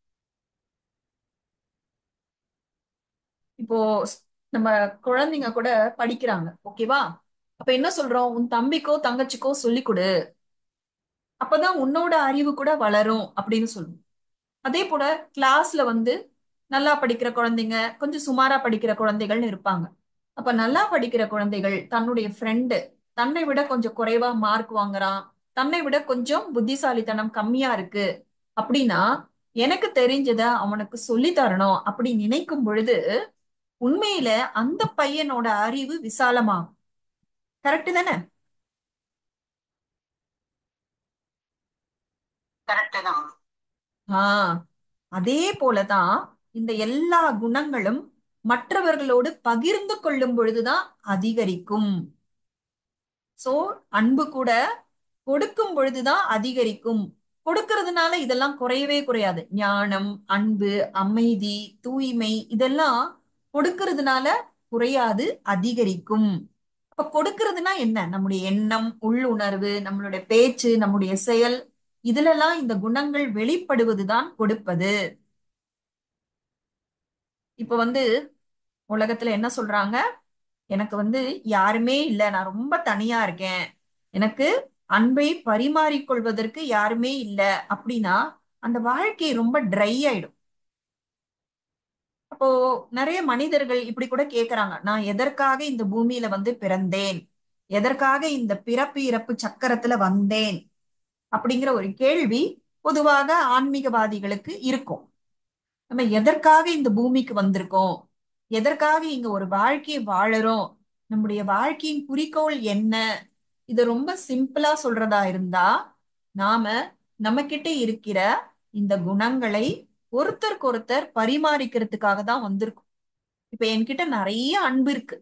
இப்போ ஸ்- நம்ம குழந்தைங்க கூட படிக்கிறாங்க ஓகேவா அப்ப என்ன சொல்றோம் உன் தம்பிக்கோ தங்கச்சிக்கோ சொல்லிக் கொடு அப்பதான் உன்னோட அறிவு கூட வளரும் அப்படின்னு சொல்லுவோம் அதே போல கிளாஸ்ல வந்து நல்லா படிக்கிற குழந்தைங்க கொஞ்சம் சுமாரா படிக்கிற குழந்தைகள்னு இருப்பாங்க அப்ப நல்லா படிக்கிற குழந்தைகள் தன்னுடைய ஃப்ரெண்டு தன்னை விட கொஞ்சம் குறைவா மார்க் வாங்குறான் தன்னை விட கொஞ்சம் புத்திசாலித்தனம் கம்மியா இருக்கு அப்படின்னா எனக்கு தெரிஞ்சத அவனுக்கு சொல்லி தரணும் அப்படி நினைக்கும் பொழுது உண்மையில அந்த பையனோட அறிவு விசாலமாகும் கரெக்ட் தானே கரெக்ட் தான் ஆஹ் அதே போலதான் இந்த எல்லா குணங்களும் மற்றவர்களோடு பகிர்ந்து கொள்ளும் பொழுதுதான் அதிகரிக்கும் சோ அன்பு கூட கொடுக்கும் பொழுதுதான் அதிகரிக்கும் கொடுக்கறதுனால இதெல்லாம் குறையவே குறையாது ஞானம் அன்பு அமைதி தூய்மை இதெல்லாம் கொடுக்கறதுனால குறையாது அதிகரிக்கும் அப்ப கொடுக்கறதுனா என்ன நம்முடைய எண்ணம் உள்ளுணர்வு நம்மளுடைய பேச்சு நம்முடைய செயல் இதுலெல்லாம் இந்த குணங்கள் வெளிப்படுவதுதான் கொடுப்பது இப்ப வந்து உலகத்துல என்ன சொல்றாங்க எனக்கு வந்து யாருமே இல்ல நான் ரொம்ப தனியா இருக்கேன் எனக்கு அன்பை பரிமாறிக்கொள்வதற்கு யாருமே இல்ல அப்படின்னா அந்த வாழ்க்கை ரொம்ப ட்ரை ஆயிடும் அப்போ நிறைய மனிதர்கள் இப்படி கூட கேக்குறாங்க நான் எதற்காக இந்த பூமியில வந்து பிறந்தேன் எதற்காக இந்த பிறப்பு இறப்பு சக்கரத்துல வந்தேன் அப்படிங்கிற ஒரு கேள்வி பொதுவாக ஆன்மீகவாதிகளுக்கு இருக்கும் நம்ம எதற்காக இந்த பூமிக்கு வந்திருக்கோம் எதற்காக இங்க ஒரு வாழ்க்கையை வாழறோம் நம்முடைய வாழ்க்கையின் குறிக்கோள் என்ன இது ரொம்ப சிம்பிளா சொல்றதா இருந்தா நாம நம்ம கிட்ட இருக்கிற இந்த குணங்களை ஒருத்தருக்கு ஒருத்தர் பரிமாறிக்கிறதுக்காக தான் வந்திருக்கோம் இப்ப என்கிட்ட நிறைய அன்பு இருக்கு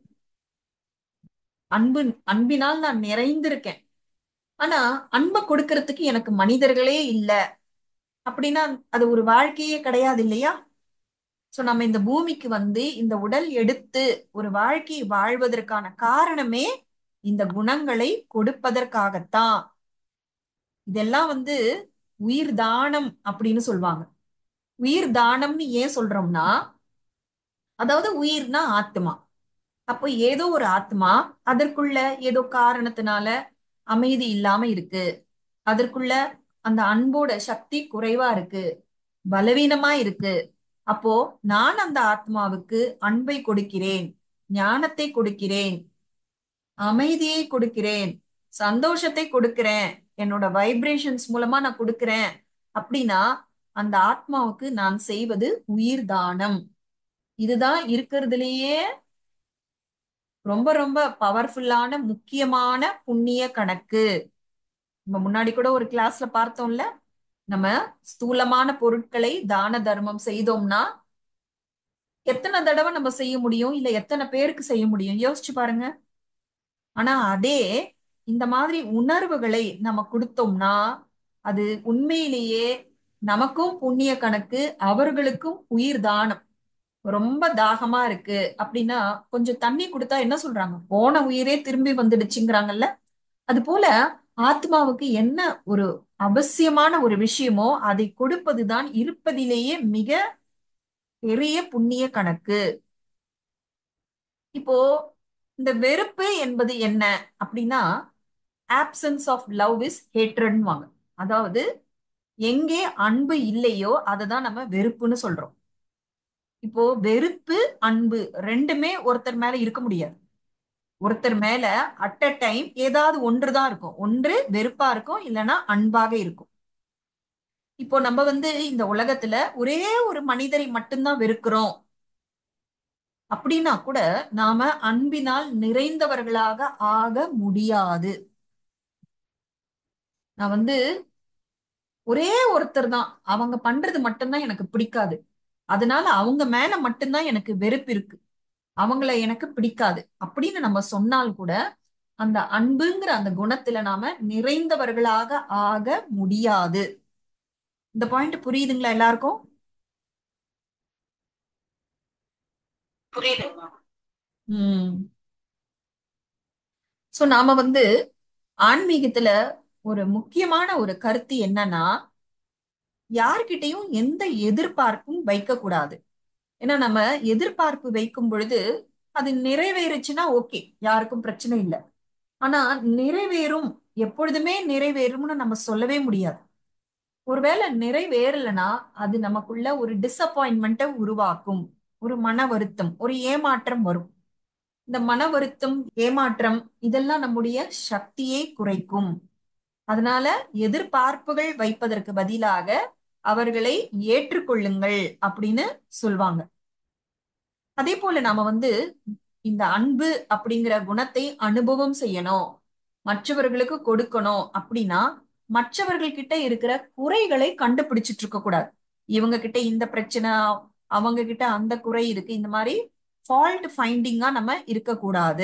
அன்பு அன்பினால் நான் நிறைந்திருக்கேன் ஆனா அன்பை கொடுக்கறதுக்கு எனக்கு மனிதர்களே இல்ல அப்படின்னா அது ஒரு வாழ்க்கையே கிடையாது இல்லையா சோ நம்ம இந்த பூமிக்கு வந்து இந்த உடல் எடுத்து ஒரு வாழ்க்கையை வாழ்வதற்கான காரணமே இந்த குணங்களை கொடுப்பதற்காகத்தான் இதெல்லாம் வந்து உயிர் தானம் அப்படின்னு சொல்லுவாங்க உயிர் தானம்னு ஏன் சொல்றோம்னா அதாவது உயிர்னா ஆத்மா அப்போ ஏதோ ஒரு ஆத்மா அதற்குள்ள ஏதோ காரணத்தினால அமைதி இல்லாம இருக்கு அதற்குள்ள அந்த அன்போட சக்தி குறைவா இருக்கு பலவீனமா இருக்கு அப்போ நான் அந்த ஆத்மாவுக்கு அன்பை கொடுக்கிறேன் ஞானத்தை கொடுக்கிறேன் அமைதியை கொடுக்கிறேன் சந்தோஷத்தை கொடுக்கிறேன் என்னோட வைப்ரேஷன்ஸ் மூலமா நான் கொடுக்கிறேன் அப்படின்னா அந்த ஆத்மாவுக்கு நான் செய்வது உயிர் தானம் இதுதான் இருக்கிறதுலயே ரொம்ப ரொம்ப பவர்ஃபுல்லான முக்கியமான புண்ணிய கணக்கு நம்ம முன்னாடி கூட ஒரு கிளாஸ்ல பார்த்தோம்ல நம்ம ஸ்தூலமான பொருட்களை தான தர்மம் செய்தோம்னா எத்தனை தடவை நம்ம செய்ய முடியும் இல்ல எத்தனை பேருக்கு செய்ய முடியும் யோசிச்சு பாருங்க ஆனா அதே இந்த மாதிரி உணர்வுகளை நம்ம கொடுத்தோம்னா அது உண்மையிலேயே நமக்கும் புண்ணிய கணக்கு அவர்களுக்கும் உயிர் தானம் ரொம்ப தாகமா இருக்கு அப்படின்னா கொஞ்சம் தண்ணி கொடுத்தா என்ன சொல்றாங்க போன உயிரே திரும்பி வந்துடுச்சுங்கிறாங்கல்ல அது போல ஆத்மாவுக்கு என்ன ஒரு அவசியமான ஒரு விஷயமோ அதை கொடுப்பதுதான் இருப்பதிலேயே மிக பெரிய புண்ணிய கணக்கு இப்போ இந்த வெறுப்பு என்பது என்ன அப்படின்னா ஆப்சன்ஸ் ஆஃப் லவ் இஸ் ஹேட்ரட்வாங்க அதாவது எங்கே அன்பு இல்லையோ அதை தான் நம்ம வெறுப்புன்னு சொல்றோம் இப்போ வெறுப்பு அன்பு ரெண்டுமே ஒருத்தர் மேல இருக்க முடியாது ஒருத்தர் மேல அட் அ டைம் ஏதாவது ஒன்று தான் இருக்கும் ஒன்று வெறுப்பா இருக்கும் இல்லைன்னா அன்பாக இருக்கும் இப்போ நம்ம வந்து இந்த உலகத்துல ஒரே ஒரு மனிதரை மட்டும்தான் வெறுக்கிறோம் அப்படின்னா கூட நாம அன்பினால் நிறைந்தவர்களாக ஆக முடியாது நான் வந்து ஒரே ஒருத்தர் தான் அவங்க பண்றது மட்டும்தான் எனக்கு பிடிக்காது அதனால அவங்க மேல மட்டும்தான் எனக்கு வெறுப்பு இருக்கு அவங்கள எனக்கு பிடிக்காது அப்படின்னு நம்ம சொன்னால் கூட அந்த அன்புங்கிற அந்த குணத்துல நாம நிறைந்தவர்களாக ஆக முடியாது இந்த பாயிண்ட் புரியுதுங்களா எல்லாருக்கும் புரியுதுங்க ம் சோ நாம வந்து ஆன்மீகத்துல ஒரு முக்கியமான ஒரு கருத்து என்னன்னா யார்கிட்டயும் எந்த எதிர்பார்ப்பும் வைக்க கூடாது ஏன்னா நம்ம எதிர்பார்ப்பு வைக்கும் பொழுது அது நிறைவேறுச்சுன்னா ஓகே யாருக்கும் பிரச்சனை இல்லை ஆனா நிறைவேறும் எப்பொழுதுமே நிறைவேறும்னு நம்ம சொல்லவே முடியாது ஒருவேளை நிறைவேறலைன்னா அது நமக்குள்ள ஒரு டிசப்பாயின்மெண்ட்டை உருவாக்கும் ஒரு மன வருத்தம் ஒரு ஏமாற்றம் வரும் இந்த மன வருத்தம் ஏமாற்றம் இதெல்லாம் நம்முடைய சக்தியை குறைக்கும் அதனால எதிர்பார்ப்புகள் வைப்பதற்கு பதிலாக அவர்களை ஏற்றுக்கொள்ளுங்கள் அப்படின்னு சொல்வாங்க அதே போல நாம வந்து இந்த அன்பு அப்படிங்கிற குணத்தை அனுபவம் செய்யணும் மற்றவர்களுக்கு கொடுக்கணும் அப்படின்னா மற்றவர்கள் கிட்ட இருக்கிற குறைகளை கண்டுபிடிச்சிட்டு இருக்க கூடாது இவங்க கிட்ட இந்த பிரச்சனை அவங்க கிட்ட அந்த குறை இருக்கு இந்த மாதிரி ஃபால்ட் ஃபைண்டிங்கா நம்ம இருக்கக்கூடாது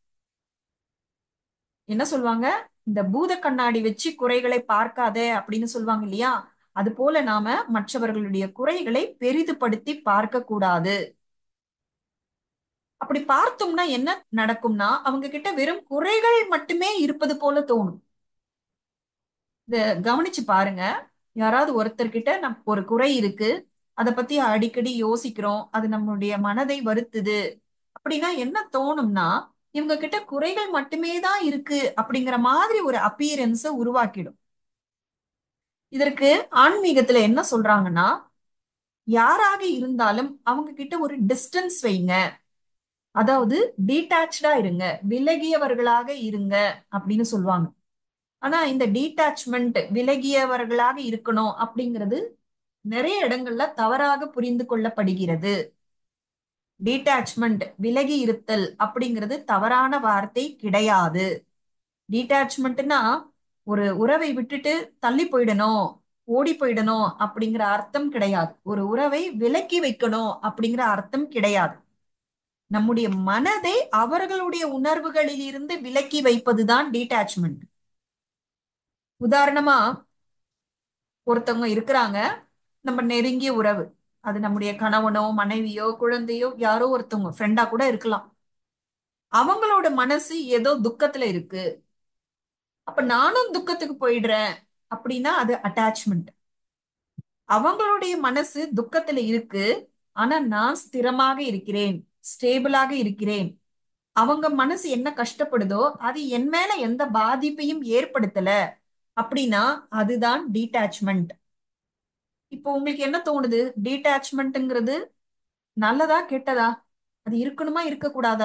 என்ன சொல்லுவாங்க இந்த பூத கண்ணாடி வச்சு குறைகளை பார்க்காதே அப்படின்னு சொல்லுவாங்க இல்லையா அது போல நாம மற்றவர்களுடைய குறைகளை பெரிதுபடுத்தி பார்க்க கூடாது அப்படி பார்த்தோம்னா என்ன நடக்கும்னா அவங்க கிட்ட வெறும் குறைகள் மட்டுமே இருப்பது போல தோணும் இத கவனிச்சு பாருங்க யாராவது ஒருத்தர்கிட்ட நம் ஒரு குறை இருக்கு அதை பத்தி அடிக்கடி யோசிக்கிறோம் அது நம்மளுடைய மனதை வருத்துது அப்படின்னா என்ன தோணும்னா இவங்க கிட்ட குறைகள் மட்டுமே தான் இருக்கு அப்படிங்கிற மாதிரி ஒரு அப்பியரன்ஸ உருவாக்கிடும் இதற்கு ஆன்மீகத்துல என்ன சொல்றாங்கன்னா யாராக இருந்தாலும் அவங்க கிட்ட ஒரு டிஸ்டன்ஸ் வைங்க அதாவது டீட்டாச்சா இருங்க விலகியவர்களாக இருங்க அப்படின்னு சொல்லுவாங்க ஆனா இந்த டீட்டாச்மெண்ட் விலகியவர்களாக இருக்கணும் அப்படிங்கிறது நிறைய இடங்கள்ல தவறாக புரிந்து கொள்ளப்படுகிறது டீட்டாச்மெண்ட் விலகி இருத்தல் அப்படிங்கிறது தவறான வார்த்தை கிடையாது டீட்டாச்மெண்ட்னா ஒரு உறவை விட்டுட்டு தள்ளி போயிடணும் ஓடி போயிடணும் அப்படிங்கிற அர்த்தம் கிடையாது ஒரு உறவை விலக்கி வைக்கணும் அப்படிங்கிற அர்த்தம் கிடையாது நம்முடைய மனதை அவர்களுடைய உணர்வுகளில் இருந்து விலக்கி வைப்பதுதான் டீட்டாச்மெண்ட் உதாரணமா ஒருத்தவங்க இருக்கிறாங்க நம்ம நெருங்கிய உறவு அது நம்முடைய கணவனோ மனைவியோ குழந்தையோ யாரோ ஒருத்தவங்க ஃப்ரெண்டா கூட இருக்கலாம் அவங்களோட மனசு ஏதோ துக்கத்துல இருக்கு அப்ப நானும் துக்கத்துக்கு போயிடுறேன் அப்படின்னா அது அட்டாச்மெண்ட் அவங்களுடைய மனசு துக்கத்துல இருக்கு ஆனா நான் ஸ்திரமாக இருக்கிறேன் ஸ்டேபிளாக இருக்கிறேன் அவங்க மனசு என்ன கஷ்டப்படுதோ அது என் மேல எந்த பாதிப்பையும் ஏற்படுத்தல அப்படின்னா அதுதான் டீட்டாச்மெண்ட் இப்போ உங்களுக்கு என்ன தோணுது டீட்டாச்மெண்ட்ங்கிறது நல்லதா கெட்டதா அது இருக்கணுமா இருக்கக்கூடாதா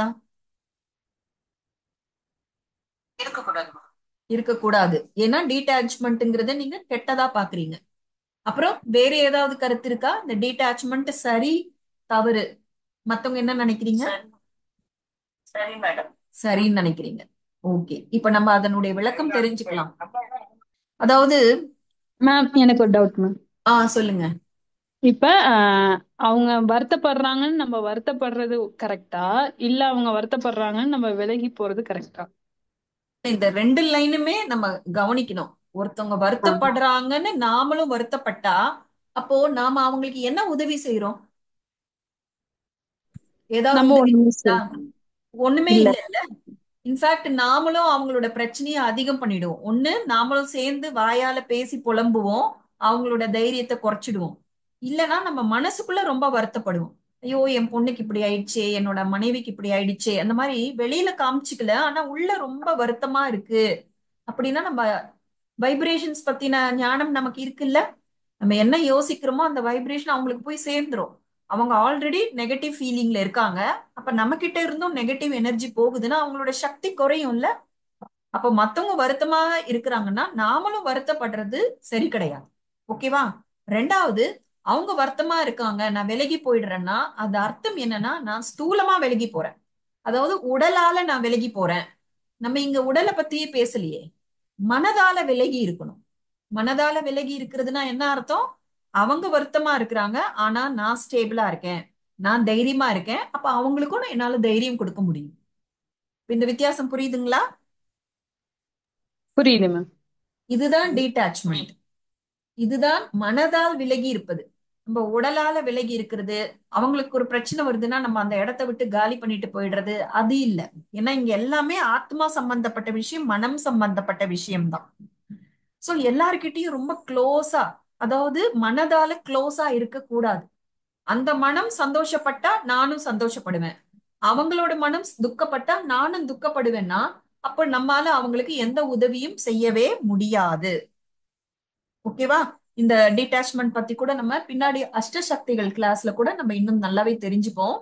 இருக்கக்கூடாது இருக்கக்கூடாது ஏன்னா டீட்டாச்மெண்ட்ங்கிறத நீங்க கெட்டதா பாக்குறீங்க அப்புறம் வேற ஏதாவது கருத்து இருக்கா இந்த டீட்டாச்மெண்ட் சரி தவறு மத்தவங்க என்ன நினைக்கிறீங்க சரி சரி மேடம் சரின்னு நினைக்கிறீங்க ஓகே இப்ப நம்ம அதனுடைய விளக்கம் தெரிஞ்சுக்கலாம் அதாவது மேம் எனக்கு ஒரு டவுட் மேம் ஆ சொல்லுங்க இப்ப ஆஹ், அவங்க வருத்தப்படுறாங்கன்னு நம்ம வருத்தப்படுறது கரெக்டா இல்ல அவங்க வருத்தப்படுறாங்கன்னு நம்ம விலகி போறது கரெக்டா இந்த ரெண்டு லைனுமே நம்ம கவனிக்கணும் ஒருத்தவங்க வருத்தப்படுறாங்கன்னு நாமளும் வருத்தப்பட்டா அப்போ நாம அவங்களுக்கு என்ன உதவி செய்யறோம் ஏதாவது நம்ம உதவி ஒண்ணுமே செய்யுதா? செய்ய- ஒண்ணுமே இல்ல. இல்ல இன்ஃபேக்ட் நாமளும் அவங்களோட பிரச்சனையை அதிகம் பண்ணிடுவோம் ஒண்ணு நாமளும் சேர்ந்து வாயால பேசி புலம்புவோம் அவங்களோட தைரியத்தை குறைச்சிடுவோம் இல்லைன்னா நம்ம மனசுக்குள்ள ரொம்ப வருத்தப்படுவோம் ஐயோ என் பொண்ணுக்கு இப்படி ஆயிடுச்சே என்னோட மனைவிக்கு இப்படி ஆயிடுச்சே அந்த மாதிரி வெளியில காமிச்சுக்கல ஆனா உள்ள ரொம்ப வருத்தமா இருக்கு அப்படின்னா நம்ம வைப்ரேஷன்ஸ் பத்தின ஞானம் நமக்கு இருக்குல்ல நம்ம என்ன யோசிக்கிறோமோ அந்த வைப்ரேஷன் அவங்களுக்கு போய் சேர்ந்துரும் அவங்க ஆல்ரெடி நெகட்டிவ் ஃபீலிங்ல இருக்காங்க அப்ப நம்ம கிட்ட இருந்தும் நெகட்டிவ் எனர்ஜி போகுதுன்னா அவங்களோட சக்தி குறையும்ல அப்ப மத்தவங்க வருத்தமா இருக்கிறாங்கன்னா நாமளும் வருத்தப்படுறது சரி கிடையாது ஓகேவா ரெண்டாவது அவங்க வருத்தமா இருக்காங்க நான் விலகி போயிடுறேன்னா அது அர்த்தம் என்னன்னா நான் ஸ்தூலமா விலகி போறேன் அதாவது உடலால நான் விலகி போறேன் நம்ம இங்க உடலை பத்தியே பேசலையே மனதால விலகி இருக்கணும் மனதால விலகி இருக்கிறதுனா என்ன அர்த்தம் அவங்க வருத்தமா இருக்கிறாங்க ஆனா நான் ஸ்டேபிளா இருக்கேன் நான் தைரியமா இருக்கேன் அப்ப அவங்களுக்கும் நான் என்னால தைரியம் கொடுக்க முடியும் இப்ப இந்த வித்தியாசம் புரியுதுங்களா புரியுது மேம் இதுதான் டீட்டாச்மெண்ட் இதுதான் மனதால் விலகி இருப்பது நம்ம உடலால விலகி இருக்கிறது அவங்களுக்கு ஒரு பிரச்சனை வருதுன்னா நம்ம அந்த இடத்த விட்டு காலி பண்ணிட்டு போயிடுறது அது இல்ல ஏன்னா இங்க எல்லாமே ஆத்மா சம்பந்தப்பட்ட விஷயம் மனம் சம்பந்தப்பட்ட விஷயம்தான் சோ எல்லார்கிட்டயும் ரொம்ப க்ளோஸா அதாவது மனதால க்ளோஸா இருக்க கூடாது அந்த மனம் சந்தோஷப்பட்டா நானும் சந்தோஷப்படுவேன் அவங்களோட மனம் துக்கப்பட்டா நானும் துக்கப்படுவேன்னா அப்ப நம்மால அவங்களுக்கு எந்த உதவியும் செய்யவே முடியாது ஓகேவா இந்த டிட்டாச்மெண்ட் பத்தி கூட நம்ம பின்னாடி அஷ்டசக்திகள் கிளாஸ்ல கூட நம்ம இன்னும் நல்லாவே தெரிஞ்சுப்போம்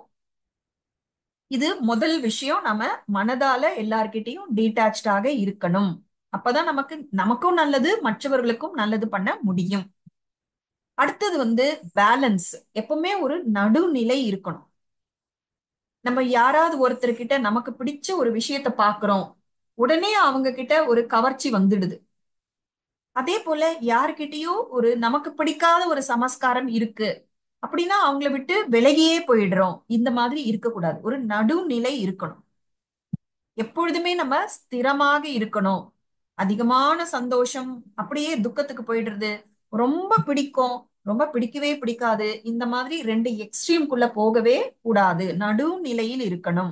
இது முதல் விஷயம் நம்ம மனதால எல்லார்கிட்டயும் டீட்டாச்சாக இருக்கணும் அப்பதான் நமக்கு நமக்கும் நல்லது மற்றவர்களுக்கும் நல்லது பண்ண முடியும் அடுத்தது வந்து பேலன்ஸ் எப்பவுமே ஒரு நடுநிலை இருக்கணும் நம்ம யாராவது ஒருத்தர்கிட்ட நமக்கு பிடிச்ச ஒரு விஷயத்த பாக்குறோம் உடனே அவங்க கிட்ட ஒரு கவர்ச்சி வந்துடுது அதே போல யாருக்கிட்டயோ ஒரு நமக்கு பிடிக்காத ஒரு சமஸ்காரம் இருக்கு அப்படின்னா அவங்கள விட்டு விலகியே போயிடுறோம் இந்த மாதிரி இருக்கக்கூடாது ஒரு நடுநிலை இருக்கணும் எப்பொழுதுமே நம்ம ஸ்திரமாக இருக்கணும் அதிகமான சந்தோஷம் அப்படியே துக்கத்துக்கு போயிடுறது ரொம்ப பிடிக்கும் ரொம்ப பிடிக்கவே பிடிக்காது இந்த மாதிரி ரெண்டு எக்ஸ்ட்ரீம்குள்ள போகவே கூடாது நடுநிலையில் இருக்கணும்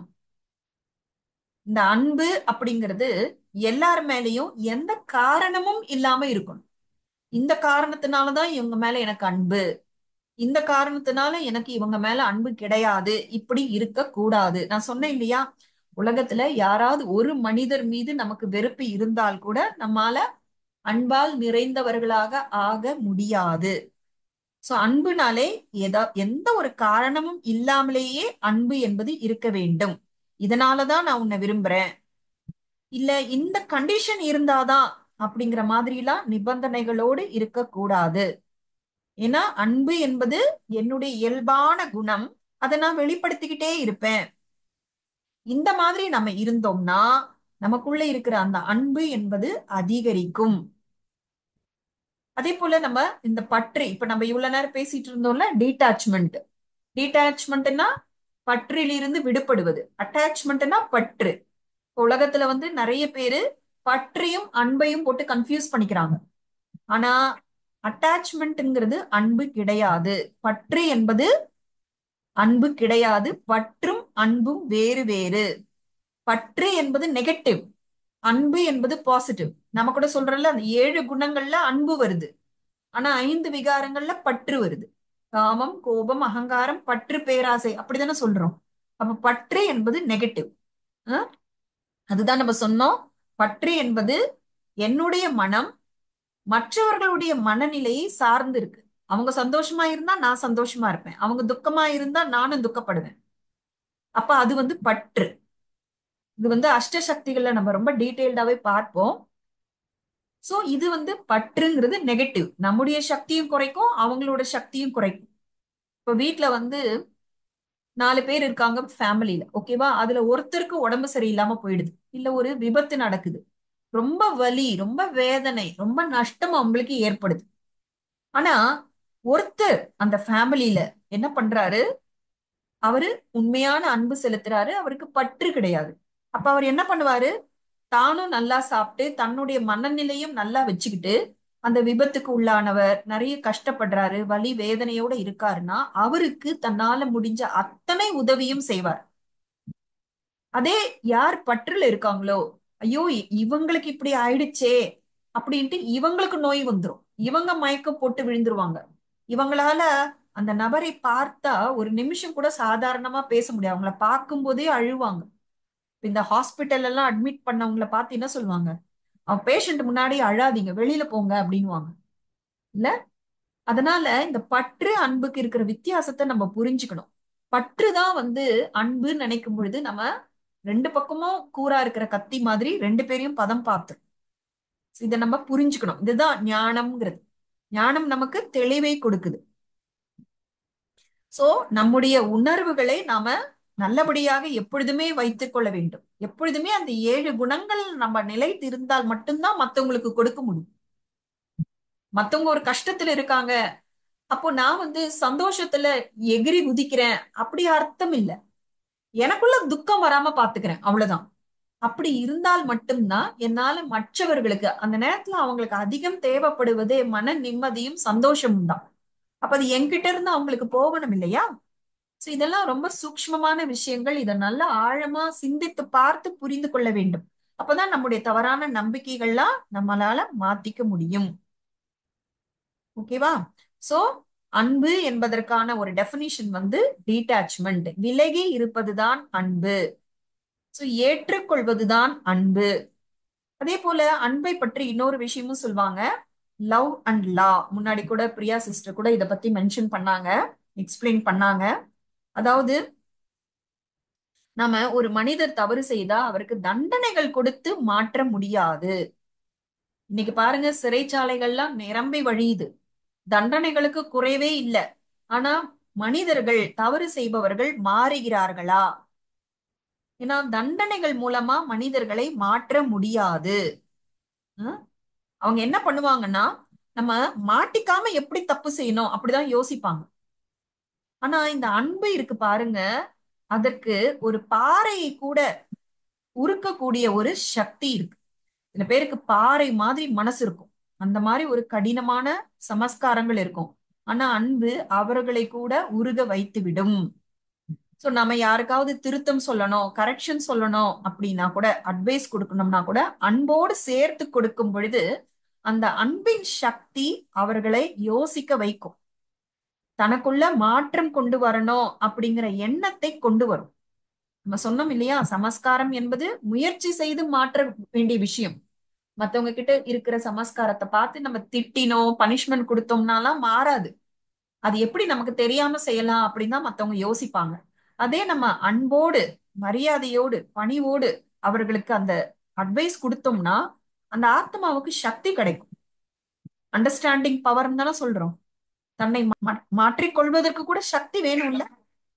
இந்த அன்பு அப்படிங்கிறது எல்லார் மேலயும் எந்த காரணமும் இல்லாம இருக்கணும் இந்த காரணத்தினாலதான் இவங்க மேல எனக்கு அன்பு இந்த காரணத்தினால எனக்கு இவங்க மேல அன்பு கிடையாது இப்படி இருக்க கூடாது நான் சொன்னேன் இல்லையா உலகத்துல யாராவது ஒரு மனிதர் மீது நமக்கு வெறுப்பு இருந்தால் கூட நம்மால அன்பால் நிறைந்தவர்களாக ஆக முடியாது சோ அன்புனாலே எதா எந்த ஒரு காரணமும் இல்லாமலேயே அன்பு என்பது இருக்க வேண்டும் இதனாலதான் நான் உன்னை விரும்புறேன் இல்ல இந்த கண்டிஷன் இருந்தாதான் அப்படிங்கிற மாதிரிலாம் நிபந்தனைகளோடு இருக்கக்கூடாது ஏன்னா அன்பு என்பது என்னுடைய இயல்பான குணம் அதை நான் வெளிப்படுத்திக்கிட்டே இருப்பேன் இந்த மாதிரி நம்ம இருந்தோம்னா நமக்குள்ள இருக்கிற அந்த அன்பு என்பது அதிகரிக்கும் அதே போல நம்ம இந்த பற்று இப்ப நம்ம இவ்வளவு நேரம் பேசிட்டு இருந்தோம்ல டீட்டாச்மெண்ட் டீட்டாச்மெண்ட்னா பற்றிலிருந்து விடுபடுவது அட்டாச்மெண்ட்னா பற்று உலகத்துல வந்து நிறைய பேரு பற்றையும் அன்பையும் போட்டு கன்ஃபியூஸ் பண்ணிக்கிறாங்க ஆனா அட்டாச்மெண்ட்ங்கிறது அன்பு கிடையாது பற்று என்பது அன்பு கிடையாது பற்றும் அன்பும் வேறு வேறு பற்று என்பது நெகட்டிவ் அன்பு என்பது பாசிட்டிவ் நம்ம கூட சொல்றோம்ல அந்த ஏழு குணங்கள்ல அன்பு வருது ஆனா ஐந்து விகாரங்கள்ல பற்று வருது காமம் கோபம் அகங்காரம் பற்று பேராசை அப்படிதானே சொல்றோம் அப்ப பற்று என்பது நெகட்டிவ் அதுதான் நம்ம சொன்னோம் பற்று என்பது என்னுடைய மனம் மற்றவர்களுடைய மனநிலையை சார்ந்து இருக்கு அவங்க சந்தோஷமா இருந்தா நான் சந்தோஷமா இருப்பேன் அவங்க துக்கமா இருந்தா நானும் துக்கப்படுவேன் அப்ப அது வந்து பற்று இது வந்து அஷ்டசக்திகள்ல நம்ம ரொம்ப டீட்டெயில்டாவே பார்ப்போம் சோ இது வந்து பற்றுங்கிறது நெகட்டிவ் நம்முடைய சக்தியும் குறைக்கும் அவங்களோட சக்தியும் குறைக்கும் இப்ப வீட்டுல வந்து நாலு பேர் இருக்காங்க ஃபேமிலியில ஓகேவா அதுல ஒருத்தருக்கு உடம்பு சரியில்லாம போயிடுது இல்ல ஒரு விபத்து நடக்குது ரொம்ப வலி ரொம்ப வேதனை ரொம்ப நஷ்டம் அவங்களுக்கு ஏற்படுது ஆனா ஒருத்தர் அந்த ஃபேமிலியில என்ன பண்றாரு அவரு உண்மையான அன்பு செலுத்துறாரு அவருக்கு பற்று கிடையாது அப்ப அவர் என்ன பண்ணுவாரு தானும் நல்லா சாப்பிட்டு தன்னுடைய மனநிலையும் நல்லா வச்சுக்கிட்டு அந்த விபத்துக்கு உள்ளானவர் நிறைய கஷ்டப்படுறாரு வலி வேதனையோட இருக்காருன்னா அவருக்கு தன்னால முடிஞ்ச அத்தனை உதவியும் செய்வார் அதே யார் பற்றுல இருக்காங்களோ ஐயோ இவங்களுக்கு இப்படி ஆயிடுச்சே அப்படின்ட்டு இவங்களுக்கு நோய் வந்துரும் இவங்க மயக்கம் போட்டு விழுந்துருவாங்க இவங்களால அந்த நபரை பார்த்தா ஒரு நிமிஷம் கூட சாதாரணமா பேச முடியாது அவங்கள பார்க்கும் போதே அழுவாங்க இந்த ஹாஸ்பிட்டல் எல்லாம் அட்மிட் பண்ணவங்கள பார்த்து என்ன சொல்லுவாங்க அவன் பேஷண்ட் முன்னாடி அழாதீங்க வெளியில போங்க அப்படின்வாங்க இல்ல அதனால இந்த பற்று அன்புக்கு இருக்கிற வித்தியாசத்தை நம்ம புரிஞ்சுக்கணும் பற்று தான் வந்து அன்புன்னு நினைக்கும் பொழுது நம்ம ரெண்டு பக்கமும் கூரா இருக்கிற கத்தி மாதிரி ரெண்டு பேரையும் பதம் பார்த்து இதை நம்ம புரிஞ்சுக்கணும் இதுதான் ஞானம்ங்கிறது ஞானம் நமக்கு தெளிவை கொடுக்குது சோ நம்முடைய உணர்வுகளை நாம நல்லபடியாக எப்பொழுதுமே வைத்துக் கொள்ள வேண்டும் எப்பொழுதுமே அந்த ஏழு குணங்கள் நம்ம நிலைத்து இருந்தால் மட்டும்தான் மத்தவங்களுக்கு கொடுக்க முடியும் மத்தவங்க ஒரு கஷ்டத்துல இருக்காங்க அப்போ நான் வந்து சந்தோஷத்துல எகிரி குதிக்கிறேன் அப்படி அர்த்தம் இல்ல எனக்குள்ள துக்கம் வராம பாத்துக்கிறேன் அவ்வளவுதான் அப்படி இருந்தால் மட்டும்தான் என்னால மற்றவர்களுக்கு அந்த நேரத்துல அவங்களுக்கு அதிகம் தேவைப்படுவதே மன நிம்மதியும் சந்தோஷமும் தான் அப்ப அது என்கிட்ட இருந்து அவங்களுக்கு போகணும் இல்லையா சோ இதெல்லாம் ரொம்ப சூக்ஷ்மமான விஷயங்கள் இதை நல்லா ஆழமா சிந்தித்து பார்த்து புரிந்து கொள்ள வேண்டும் அப்பதான் நம்முடைய தவறான நம்பிக்கைகள்லாம் நம்மளால மாத்திக்க முடியும் ஓகேவா சோ அன்பு என்பதற்கான ஒரு டெபினிஷன் வந்து டீட்டாச்மெண்ட் விலகி இருப்பதுதான் அன்பு சோ ஏற்றுக்கொள்வதுதான் அன்பு அதே போல அன்பை பற்றி இன்னொரு விஷயமும் சொல்லுவாங்க லவ் அண்ட் லா முன்னாடி கூட பிரியா சிஸ்டர் கூட இத பத்தி மென்ஷன் பண்ணாங்க எக்ஸ்பிளைன் பண்ணாங்க அதாவது நம்ம ஒரு மனிதர் தவறு செய்தா அவருக்கு தண்டனைகள் கொடுத்து மாற்ற முடியாது இன்னைக்கு பாருங்க சிறைச்சாலைகள்லாம் நிரம்பி வழியுது தண்டனைகளுக்கு குறைவே இல்லை ஆனா மனிதர்கள் தவறு செய்பவர்கள் மாறுகிறார்களா ஏன்னா தண்டனைகள் மூலமா மனிதர்களை மாற்ற முடியாது அஹ் அவங்க என்ன பண்ணுவாங்கன்னா நம்ம மாட்டிக்காம எப்படி தப்பு செய்யணும் அப்படிதான் யோசிப்பாங்க ஆனா இந்த அன்பு இருக்கு பாருங்க அதற்கு ஒரு பாறையை கூட உருக்கக்கூடிய ஒரு சக்தி இருக்கு சில பேருக்கு பாறை மாதிரி மனசு இருக்கும் அந்த மாதிரி ஒரு கடினமான சமஸ்காரங்கள் இருக்கும் ஆனா அன்பு அவர்களை கூட உருக வைத்து விடும் சோ நம்ம யாருக்காவது திருத்தம் சொல்லணும் கரெக்ஷன் சொல்லணும் அப்படின்னா கூட அட்வைஸ் கொடுக்கணும்னா கூட அன்போடு சேர்த்து கொடுக்கும் பொழுது அந்த அன்பின் சக்தி அவர்களை யோசிக்க வைக்கும் தனக்குள்ள மாற்றம் கொண்டு வரணும் அப்படிங்கிற எண்ணத்தை கொண்டு வரும் நம்ம சொன்னோம் இல்லையா சமஸ்காரம் என்பது முயற்சி செய்து மாற்ற வேண்டிய விஷயம் மத்தவங்க கிட்ட இருக்கிற சமஸ்காரத்தை பார்த்து நம்ம திட்டினோம் பனிஷ்மெண்ட் கொடுத்தோம்னாலாம் மாறாது அது எப்படி நமக்கு தெரியாம செய்யலாம் அப்படின்னு தான் மத்தவங்க யோசிப்பாங்க அதே நம்ம அன்போடு மரியாதையோடு பணிவோடு அவர்களுக்கு அந்த அட்வைஸ் கொடுத்தோம்னா அந்த ஆத்மாவுக்கு சக்தி கிடைக்கும் அண்டர்ஸ்டாண்டிங் பவர் தானே சொல்றோம் தன்னை மாற்றிக் கொள்வதற்கு கூட சக்தி வேணும்ல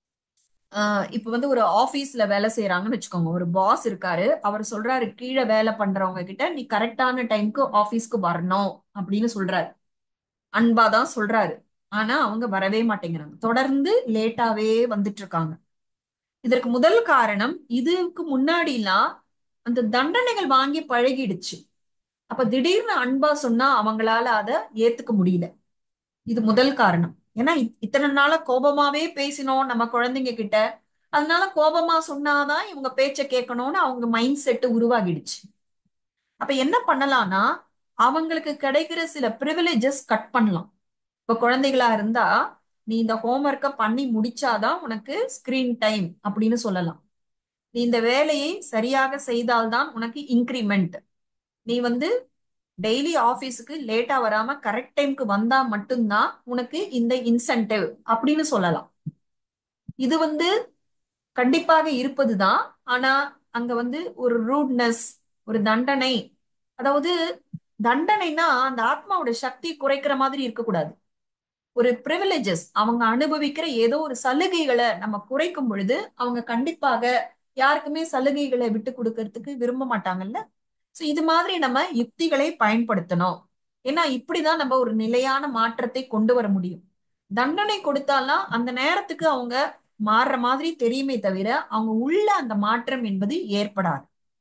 ஆஹ் இப்ப வந்து ஒரு ஆபீஸ்ல வேலை செய்யறாங்கன்னு வச்சுக்கோங்க ஒரு பாஸ் இருக்காரு அவர் சொல்றாரு கீழே வேலை பண்றவங்க கிட்ட நீ கரெக்டான டைம்க்கு ஆபீஸ்க்கு வரணும் அப்படின்னு சொல்றாரு அன்பாதான் சொல்றாரு ஆனா அவங்க வரவே மாட்டேங்கிறாங்க தொடர்ந்து லேட்டாவே வந்துட்டு இருக்காங்க இதற்கு முதல் காரணம் இதுக்கு முன்னாடிலாம் அந்த தண்டனைகள் வாங்கி பழகிடுச்சு அப்ப திடீர்னு அன்பா சொன்னா அவங்களால அதை ஏத்துக்க முடியல இது முதல் காரணம் ஏன்னா இத்தனை நாள கோபமாவே பேசினோம் நம்ம குழந்தைங்க கிட்ட அதனால கோபமா சொன்னாதான் இவங்க பேச்ச கேட்கணும்னு அவங்க மைண்ட் செட் உருவாகிடுச்சு அப்ப என்ன பண்ணலாம்னா அவங்களுக்கு கிடைக்கிற சில ப்ரிவிலேஜஸ் கட் பண்ணலாம் இப்ப குழந்தைகளா இருந்தா நீ இந்த ஹோம்ஒர்க்கை பண்ணி முடிச்சாதான் உனக்கு ஸ்கிரீன் டைம் அப்படின்னு சொல்லலாம் நீ இந்த வேலையை சரியாக செய்தால்தான் உனக்கு இன்க்ரிமெண்ட் நீ வந்து டெய்லி ஆபீஸுக்கு லேட்டா வராம கரெக்ட் டைம்க்கு வந்தா மட்டும்தான் உனக்கு இந்த இன்சென்டிவ் அப்படின்னு சொல்லலாம் இது வந்து கண்டிப்பாக இருப்பதுதான் ஆனா அங்க வந்து ஒரு ரூட்னஸ் ஒரு தண்டனை அதாவது தண்டனைனா அந்த ஆத்மாவோட சக்தி குறைக்கிற மாதிரி இருக்கக்கூடாது ஒரு ப்ரிவிலேஜஸ் அவங்க அனுபவிக்கிற ஏதோ ஒரு சலுகைகளை நம்ம குறைக்கும் பொழுது அவங்க கண்டிப்பாக யாருக்குமே சலுகைகளை விட்டு கொடுக்கறதுக்கு விரும்ப மாட்டாங்கல்ல சோ இது மாதிரி நம்ம யுக்திகளை பயன்படுத்தணும் ஏன்னா இப்படிதான் நம்ம ஒரு நிலையான மாற்றத்தை கொண்டு வர முடியும் தண்டனை கொடுத்தாலாம் அந்த நேரத்துக்கு அவங்க மாறுற மாதிரி தெரியுமே தவிர அவங்க உள்ள அந்த மாற்றம் என்பது ஏற்படாது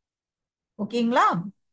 ஓகேங்களா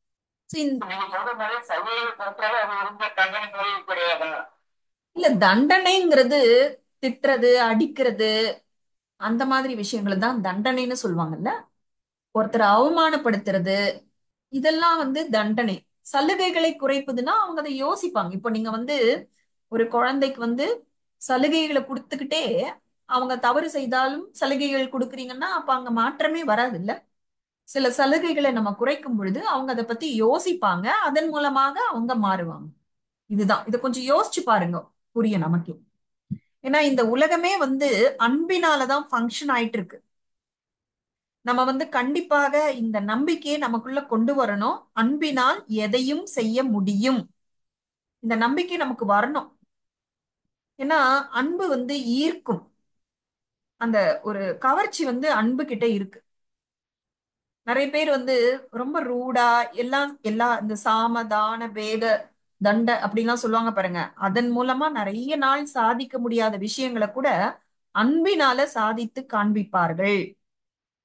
இல்ல தண்டனைங்கிறது திட்டுறது அடிக்கிறது அந்த மாதிரி விஷயங்கள் தான் தண்டனைன்னு சொல்லுவாங்கல்ல ஒருத்தரை அவமானப்படுத்துறது இதெல்லாம் வந்து தண்டனை சலுகைகளை குறைப்பதுன்னா அவங்க அதை யோசிப்பாங்க இப்போ நீங்க வந்து ஒரு குழந்தைக்கு வந்து சலுகைகளை கொடுத்துக்கிட்டே அவங்க தவறு செய்தாலும் சலுகைகள் கொடுக்குறீங்கன்னா அப்ப அங்க மாற்றமே வராது இல்ல சில சலுகைகளை நம்ம குறைக்கும் பொழுது அவங்க அதை பத்தி யோசிப்பாங்க அதன் மூலமாக அவங்க மாறுவாங்க இதுதான் இதை கொஞ்சம் யோசிச்சு பாருங்க புரியும் நமக்கு ஏன்னா இந்த உலகமே வந்து அன்பினாலதான் ஃபங்க்ஷன் ஆயிட்டு இருக்கு நம்ம வந்து கண்டிப்பாக இந்த நம்பிக்கையை நமக்குள்ள கொண்டு வரணும் அன்பினால் எதையும் செய்ய முடியும் இந்த நம்பிக்கை நமக்கு வரணும் ஏன்னா அன்பு வந்து ஈர்க்கும் அந்த ஒரு கவர்ச்சி வந்து அன்பு கிட்ட இருக்கு நிறைய பேர் வந்து ரொம்ப ரூடா எல்லாம் எல்லா இந்த சாம தான வேத தண்ட அப்படின்லாம் சொல்லுவாங்க பாருங்க அதன் மூலமா நிறைய நாள் சாதிக்க முடியாத விஷயங்களை கூட அன்பினால சாதித்து காண்பிப்பார்கள்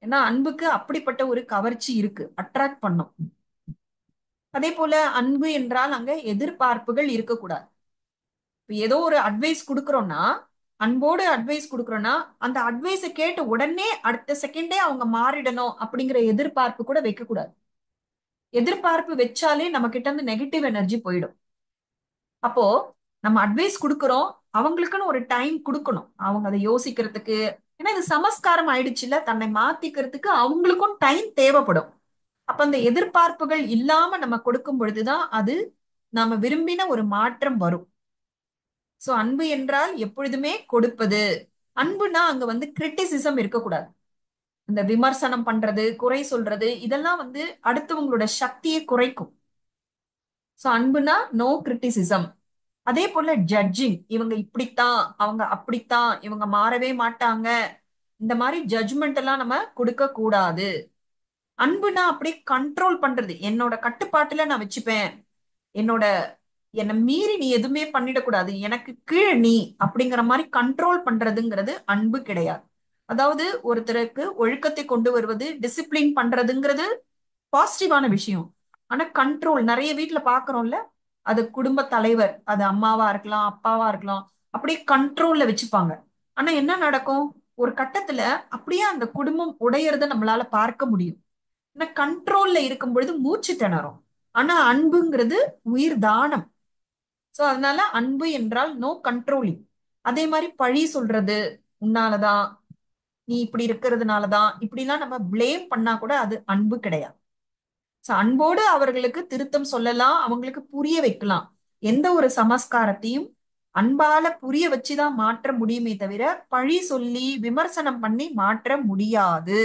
ஏன்னா அன்புக்கு அப்படிப்பட்ட ஒரு கவர்ச்சி இருக்கு அட்ராக்ட் பண்ணும் அதே போல அன்பு என்றால் அங்க எதிர்பார்ப்புகள் இருக்கக்கூடாது இப்ப ஏதோ ஒரு அட்வைஸ் கொடுக்கறோம்னா அன்போடு அட்வைஸ் கொடுக்கறோம்னா அந்த அட்வைஸை கேட்டு உடனே அடுத்த செகண்டே அவங்க மாறிடணும் அப்படிங்கிற எதிர்பார்ப்பு கூட வைக்க கூடாது எதிர்பார்ப்பு வச்சாலே நம்ம கிட்ட இருந்து நெகட்டிவ் எனர்ஜி போயிடும் அப்போ நம்ம அட்வைஸ் கொடுக்கறோம் அவங்களுக்குன்னு ஒரு டைம் கொடுக்கணும் அவங்க அதை யோசிக்கிறதுக்கு ஏன்னா இது சமஸ்காரம் ஆயிடுச்சுல தன்னை மாத்திக்கிறதுக்கு அவங்களுக்கும் டைம் தேவைப்படும் அப்ப அந்த எதிர்பார்ப்புகள் இல்லாம நம்ம கொடுக்கும் பொழுதுதான் அது நாம விரும்பின ஒரு மாற்றம் வரும் சோ அன்பு என்றால் எப்பொழுதுமே கொடுப்பது அன்புனா அங்க வந்து கிரிட்டிசிசம் இருக்கக்கூடாது இந்த விமர்சனம் பண்றது குறை சொல்றது இதெல்லாம் வந்து அடுத்தவங்களோட சக்தியை குறைக்கும் சோ அன்புனா நோ கிரிட்டிசிசம் அதே போல ஜட்ஜிங் இவங்க இப்படித்தான் அவங்க அப்படித்தான் இவங்க மாறவே மாட்டாங்க இந்த மாதிரி ஜட்ஜ்மெண்ட் எல்லாம் நம்ம கொடுக்க கூடாது அன்புனா அப்படியே கண்ட்ரோல் பண்றது என்னோட கட்டுப்பாட்டுல நான் வச்சுப்பேன் என்னோட என்னை மீறி நீ எதுவுமே பண்ணிடக்கூடாது எனக்கு கீழ் நீ அப்படிங்கிற மாதிரி கண்ட்ரோல் பண்றதுங்கிறது அன்பு கிடையாது அதாவது ஒருத்தருக்கு ஒழுக்கத்தை கொண்டு வருவது டிசிப்ளின் பண்றதுங்கிறது பாசிட்டிவான விஷயம் ஆனா கண்ட்ரோல் நிறைய வீட்டுல பாக்குறோம்ல அது குடும்ப தலைவர் அது அம்மாவா இருக்கலாம் அப்பாவா இருக்கலாம் அப்படியே கண்ட்ரோல்ல வச்சுப்பாங்க ஆனா என்ன நடக்கும் ஒரு கட்டத்துல அப்படியே அந்த குடும்பம் உடையறத நம்மளால பார்க்க முடியும் ஏன்னா கண்ட்ரோல்ல இருக்கும் பொழுது மூச்சு திணறும் ஆனா அன்புங்கிறது உயிர் தானம் சோ அதனால அன்பு என்றால் நோ கண்ட்ரோலிங் அதே மாதிரி பழி சொல்றது உன்னாலதான் நீ இப்படி இருக்கிறதுனாலதான் இப்படிலாம் நம்ம பிளேம் பண்ணா கூட அது அன்பு கிடையாது சோ அன்போடு அவர்களுக்கு திருத்தம் சொல்லலாம் அவங்களுக்கு புரிய வைக்கலாம் எந்த ஒரு சமஸ்காரத்தையும் அன்பால புரிய வச்சுதான் மாற்ற முடியுமே தவிர பழி சொல்லி விமர்சனம் பண்ணி மாற்ற முடியாது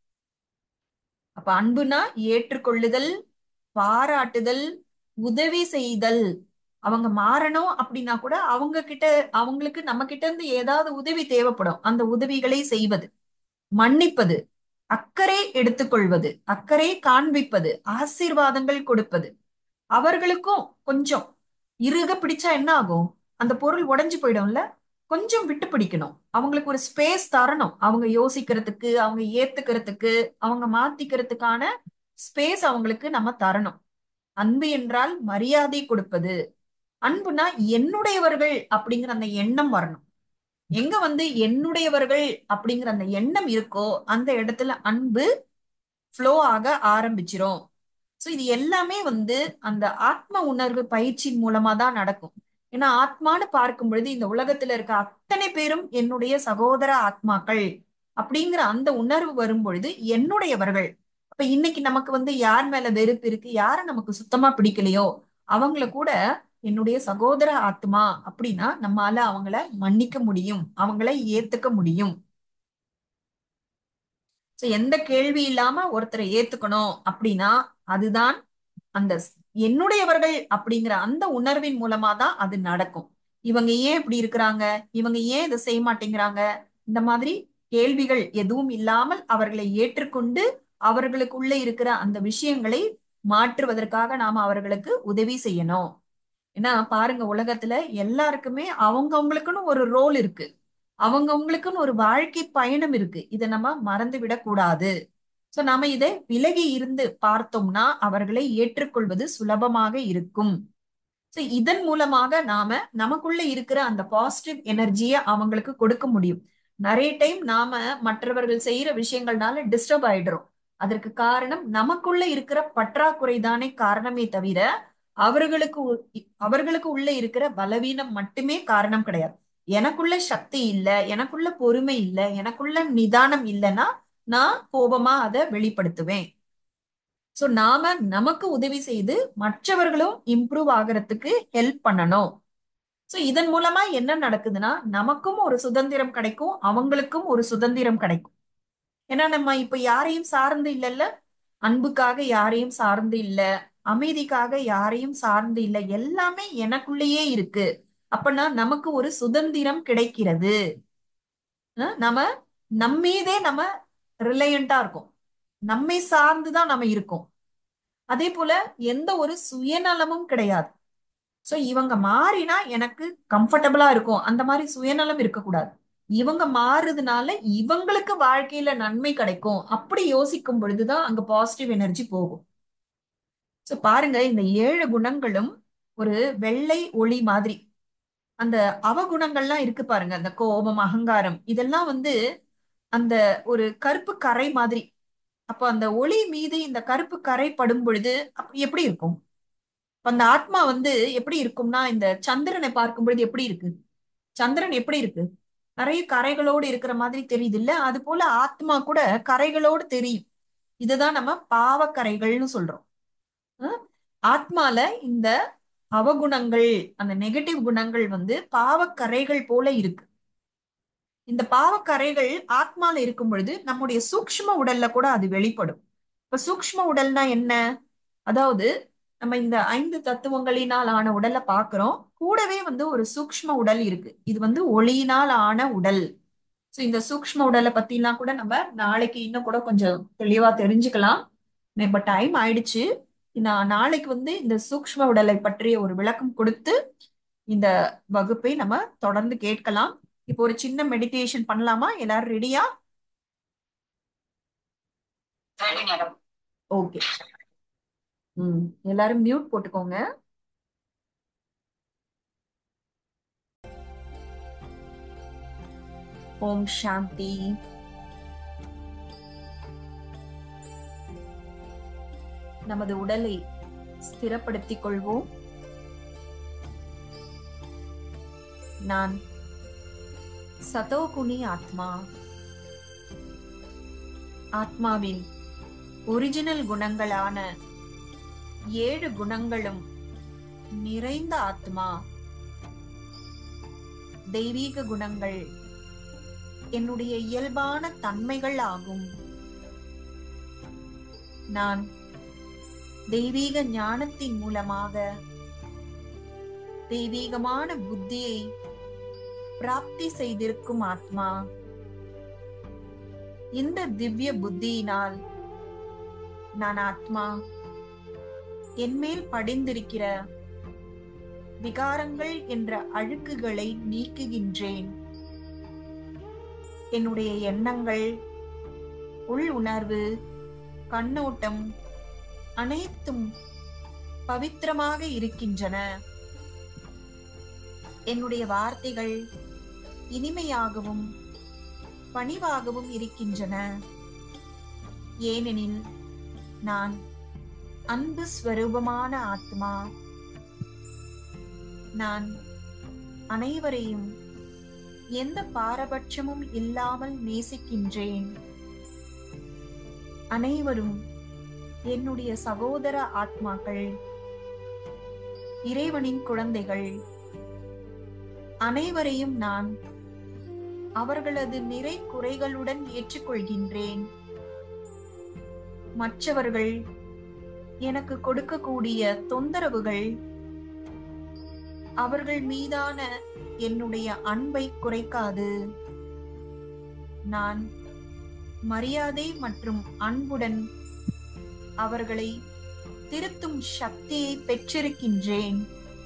அப்ப அன்புனா ஏற்றுக்கொள்ளுதல் பாராட்டுதல் உதவி செய்தல் அவங்க மாறணும் அப்படின்னா கூட அவங்க கிட்ட அவங்களுக்கு நம்ம கிட்ட இருந்து ஏதாவது உதவி தேவைப்படும் அந்த உதவிகளை செய்வது மன்னிப்பது அக்கறை எடுத்துக்கொள்வது அக்கறை காண்பிப்பது ஆசீர்வாதங்கள் கொடுப்பது அவர்களுக்கும் கொஞ்சம் இறுக பிடிச்சா என்ன ஆகும் அந்த பொருள் உடைஞ்சு போயிடும்ல கொஞ்சம் விட்டு பிடிக்கணும் அவங்களுக்கு ஒரு ஸ்பேஸ் தரணும் அவங்க யோசிக்கிறதுக்கு அவங்க ஏத்துக்கிறதுக்கு அவங்க மாத்திக்கிறதுக்கான ஸ்பேஸ் அவங்களுக்கு நம்ம தரணும் அன்பு என்றால் மரியாதை கொடுப்பது அன்புனா என்னுடையவர்கள் அப்படிங்கிற அந்த எண்ணம் வரணும் எங்க வந்து என்னுடையவர்கள் அப்படிங்கிற அந்த எண்ணம் இருக்கோ அந்த இடத்துல அன்பு ஃப்ளோ ஆக ஆரம்பிச்சிரும் சோ இது எல்லாமே வந்து அந்த ஆத்ம உணர்வு பயிற்சியின் மூலமா தான் நடக்கும் ஏன்னா ஆத்மான்னு பார்க்கும் பொழுது இந்த உலகத்துல இருக்க அத்தனை பேரும் என்னுடைய சகோதர ஆத்மாக்கள் அப்படிங்கிற அந்த உணர்வு வரும் பொழுது என்னுடையவர்கள் அப்ப இன்னைக்கு நமக்கு வந்து யார் மேல வெறுப்பு இருக்கு யார நமக்கு சுத்தமா பிடிக்கலையோ அவங்கள கூட என்னுடைய சகோதர ஆத்மா அப்படின்னா நம்மால அவங்கள மன்னிக்க முடியும் அவங்கள ஏத்துக்க முடியும் சோ எந்த கேள்வி இல்லாம ஒருத்தரை ஏத்துக்கணும் அப்படின்னா அதுதான் அந்த என்னுடையவர்கள் அப்படிங்கிற அந்த உணர்வின் மூலமா தான் அது நடக்கும் இவங்க ஏன் இப்படி இருக்கிறாங்க இவங்க ஏன் இதை செய்ய மாட்டேங்கிறாங்க இந்த மாதிரி கேள்விகள் எதுவும் இல்லாமல் அவர்களை ஏற்றுக்கொண்டு அவர்களுக்குள்ள இருக்கிற அந்த விஷயங்களை மாற்றுவதற்காக நாம அவர்களுக்கு உதவி செய்யணும் ஏன்னா பாருங்க உலகத்துல எல்லாருக்குமே அவங்கவுங்களுக்குன்னு ஒரு ரோல் இருக்கு அவங்கவுங்களுக்குன்னு ஒரு வாழ்க்கை பயணம் இருக்கு இதை நம்ம மறந்து விடக்கூடாது சோ நாம இதை விலகி இருந்து பார்த்தோம்னா அவர்களை ஏற்றுக்கொள்வது சுலபமாக இருக்கும் சோ இதன் மூலமாக நாம நமக்குள்ள இருக்கிற அந்த பாசிட்டிவ் எனர்ஜியை அவங்களுக்கு கொடுக்க முடியும் நிறைய டைம் நாம மற்றவர்கள் செய்யற விஷயங்கள்னால டிஸ்டர்ப் ஆயிடுறோம் அதற்கு காரணம் நமக்குள்ள இருக்கிற பற்றாக்குறை தானே காரணமே தவிர அவர்களுக்கு அவர்களுக்கு உள்ள இருக்கிற பலவீனம் மட்டுமே காரணம் கிடையாது எனக்குள்ள சக்தி இல்ல எனக்குள்ள பொறுமை இல்ல எனக்குள்ள நிதானம் இல்லைன்னா நான் கோபமா அதை வெளிப்படுத்துவேன் சோ நாம நமக்கு உதவி செய்து மற்றவர்களும் இம்ப்ரூவ் ஆகிறதுக்கு ஹெல்ப் பண்ணணும் சோ இதன் மூலமா என்ன நடக்குதுன்னா நமக்கும் ஒரு சுதந்திரம் கிடைக்கும் அவங்களுக்கும் ஒரு சுதந்திரம் கிடைக்கும் ஏன்னா நம்ம இப்ப யாரையும் சார்ந்து இல்லைல்ல அன்புக்காக யாரையும் சார்ந்து இல்ல அமைதிக்காக யாரையும் சார்ந்து இல்ல எல்லாமே எனக்குள்ளேயே இருக்கு அப்பனா நமக்கு ஒரு சுதந்திரம் கிடைக்கிறது நம்ம நம்மீதே நம்ம ரிலையண்டா இருக்கும் நம்மை சார்ந்துதான் நம்ம இருக்கோம் அதே போல எந்த ஒரு சுயநலமும் கிடையாது சோ இவங்க மாறினா எனக்கு கம்ஃபர்டபுளா இருக்கும் அந்த மாதிரி சுயநலம் இருக்கக்கூடாது இவங்க மாறுறதுனால இவங்களுக்கு வாழ்க்கையில நன்மை கிடைக்கும் அப்படி யோசிக்கும் பொழுதுதான் அங்க பாசிட்டிவ் எனர்ஜி போகும் சோ பாருங்க இந்த ஏழு குணங்களும் ஒரு வெள்ளை ஒளி மாதிரி அந்த அவகுணங்கள்லாம் இருக்கு பாருங்க அந்த கோபம் அகங்காரம் இதெல்லாம் வந்து அந்த ஒரு கருப்பு கரை மாதிரி அப்போ அந்த ஒளி மீது இந்த கருப்பு கரை படும் பொழுது அப்ப எப்படி இருக்கும் அப்ப அந்த ஆத்மா வந்து எப்படி இருக்கும்னா இந்த சந்திரனை பார்க்கும் பொழுது எப்படி இருக்கு சந்திரன் எப்படி இருக்கு நிறைய கரைகளோடு இருக்கிற மாதிரி தெரியுது இல்ல அது போல ஆத்மா கூட கரைகளோடு தெரியும் இதுதான் நம்ம பாவக்கரைகள்னு சொல்றோம் அஹ் ஆத்மால இந்த அவகுணங்கள் அந்த நெகட்டிவ் குணங்கள் வந்து பாவக்கரைகள் போல இருக்கு இந்த பாவக்கரைகள் ஆத்மால இருக்கும் பொழுது நம்முடைய சூக்ஷ்ம உடல்ல கூட அது வெளிப்படும் இப்ப சூக்ஷ்ம உடல்னா என்ன அதாவது நம்ம இந்த ஐந்து தத்துவங்களினால் ஆன உடலை பார்க்கிறோம் கூடவே வந்து ஒரு சூக்ஷ்ம உடல் இருக்கு இது வந்து ஒளியினால் ஆன உடல் சோ இந்த சூக்ஷ்ம உடலை பத்திலாம் கூட நம்ம நாளைக்கு இன்னும் கூட கொஞ்சம் தெளிவா தெரிஞ்சுக்கலாம் இப்ப டைம் ஆயிடுச்சு நான் நாளைக்கு வந்து இந்த சூக்ஷ்ம உடலை பற்றிய ஒரு விளக்கம் கொடுத்து இந்த வகுப்பை நம்ம தொடர்ந்து கேட்கலாம் இப்போ ஒரு சின்ன மெடிடேஷன் பண்ணலாமா எல்லாரும் ரெடியா ரெடி மேடம் ஓகே ம் எல்லாரும் மியூட் போட்டுக்கோங்க ஓம் சாந்தி நமது உடலை ஸ்திரப்படுத்திக் கொள்வோம் நான் சதோகுணி ஆத்மா ஆத்மாவின் ஒரிஜினல் குணங்களான ஏழு குணங்களும் நிறைந்த ஆத்மா தெய்வீக குணங்கள் என்னுடைய இயல்பான தன்மைகள் ஆகும் நான் தெய்வீக ஞானத்தின் மூலமாக தெய்வீகமான புத்தியை பிராப்தி செய்திருக்கும் ஆத்மா இந்த திவ்ய புத்தியினால் நான் ஆத்மா என்மேல் படிந்திருக்கிற விகாரங்கள் என்ற அழுக்குகளை நீக்குகின்றேன் என்னுடைய எண்ணங்கள் உள் உணர்வு கண்ணோட்டம் அனைத்தும் பவித்திரமாக இருக்கின்றன என்னுடைய வார்த்தைகள் இனிமையாகவும் பணிவாகவும் இருக்கின்றன ஏனெனில் நான் அன்பு ஸ்வரூபமான ஆத்மா நான் அனைவரையும் எந்த பாரபட்சமும் இல்லாமல் நேசிக்கின்றேன் அனைவரும் என்னுடைய சகோதர ஆத்மாக்கள் இறைவனின் குழந்தைகள் அனைவரையும் நான் அவர்களது நிறை குறைகளுடன் ஏற்றுக்கொள்கின்றேன் மற்றவர்கள் எனக்கு கொடுக்கக்கூடிய தொந்தரவுகள் அவர்கள் மீதான என்னுடைய அன்பை குறைக்காது நான் மரியாதை மற்றும் அன்புடன் அவர்களை திருத்தும் சக்தியை பெற்றிருக்கின்றேன்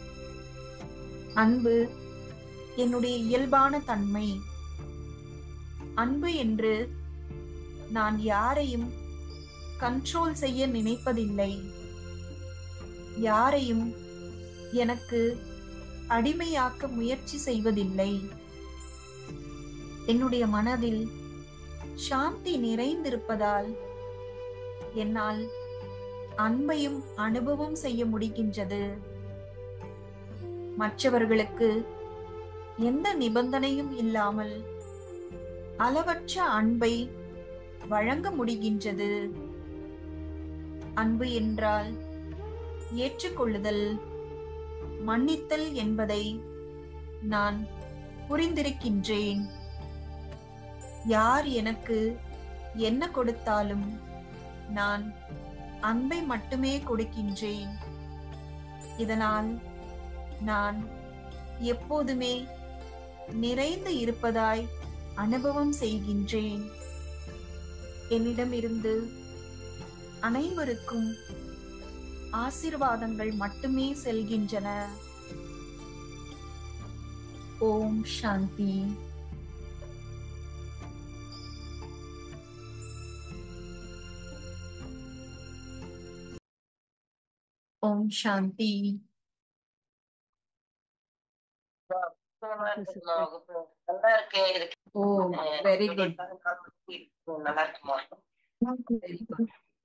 அன்பு என்னுடைய இயல்பான தன்மை அன்பு என்று நான் யாரையும் கண்ட்ரோல் செய்ய நினைப்பதில்லை யாரையும் எனக்கு அடிமையாக்க முயற்சி செய்வதில்லை என்னுடைய மனதில் சாந்தி நிறைந்திருப்பதால் என்னால் அன்பையும் அனுபவம் செய்ய முடிகின்றது மற்றவர்களுக்கு எந்த நிபந்தனையும் இல்லாமல் அளவற்ற அன்பை வழங்க முடிகின்றது அன்பு என்றால் ஏற்றுக்கொள்ளுதல் மன்னித்தல் என்பதை நான் புரிந்திருக்கின்றேன் யார் எனக்கு என்ன கொடுத்தாலும் நான் அன்பை மட்டுமே கொடுக்கின்றேன் இதனால் நான் எப்போதுமே நிறைந்து இருப்பதாய் அனுபவம் செய்கின்றேன் என்னிடமிருந்து அனைவருக்கும் ஆசீர்வாதங்கள் மட்டுமே செல்கின்றன ஓம் சாந்தி ஓம் சாந்தி நல்லா இருக்கே இருக்கு ஓ வெரி குட் நல்லா இருக்குமா வெரி குட்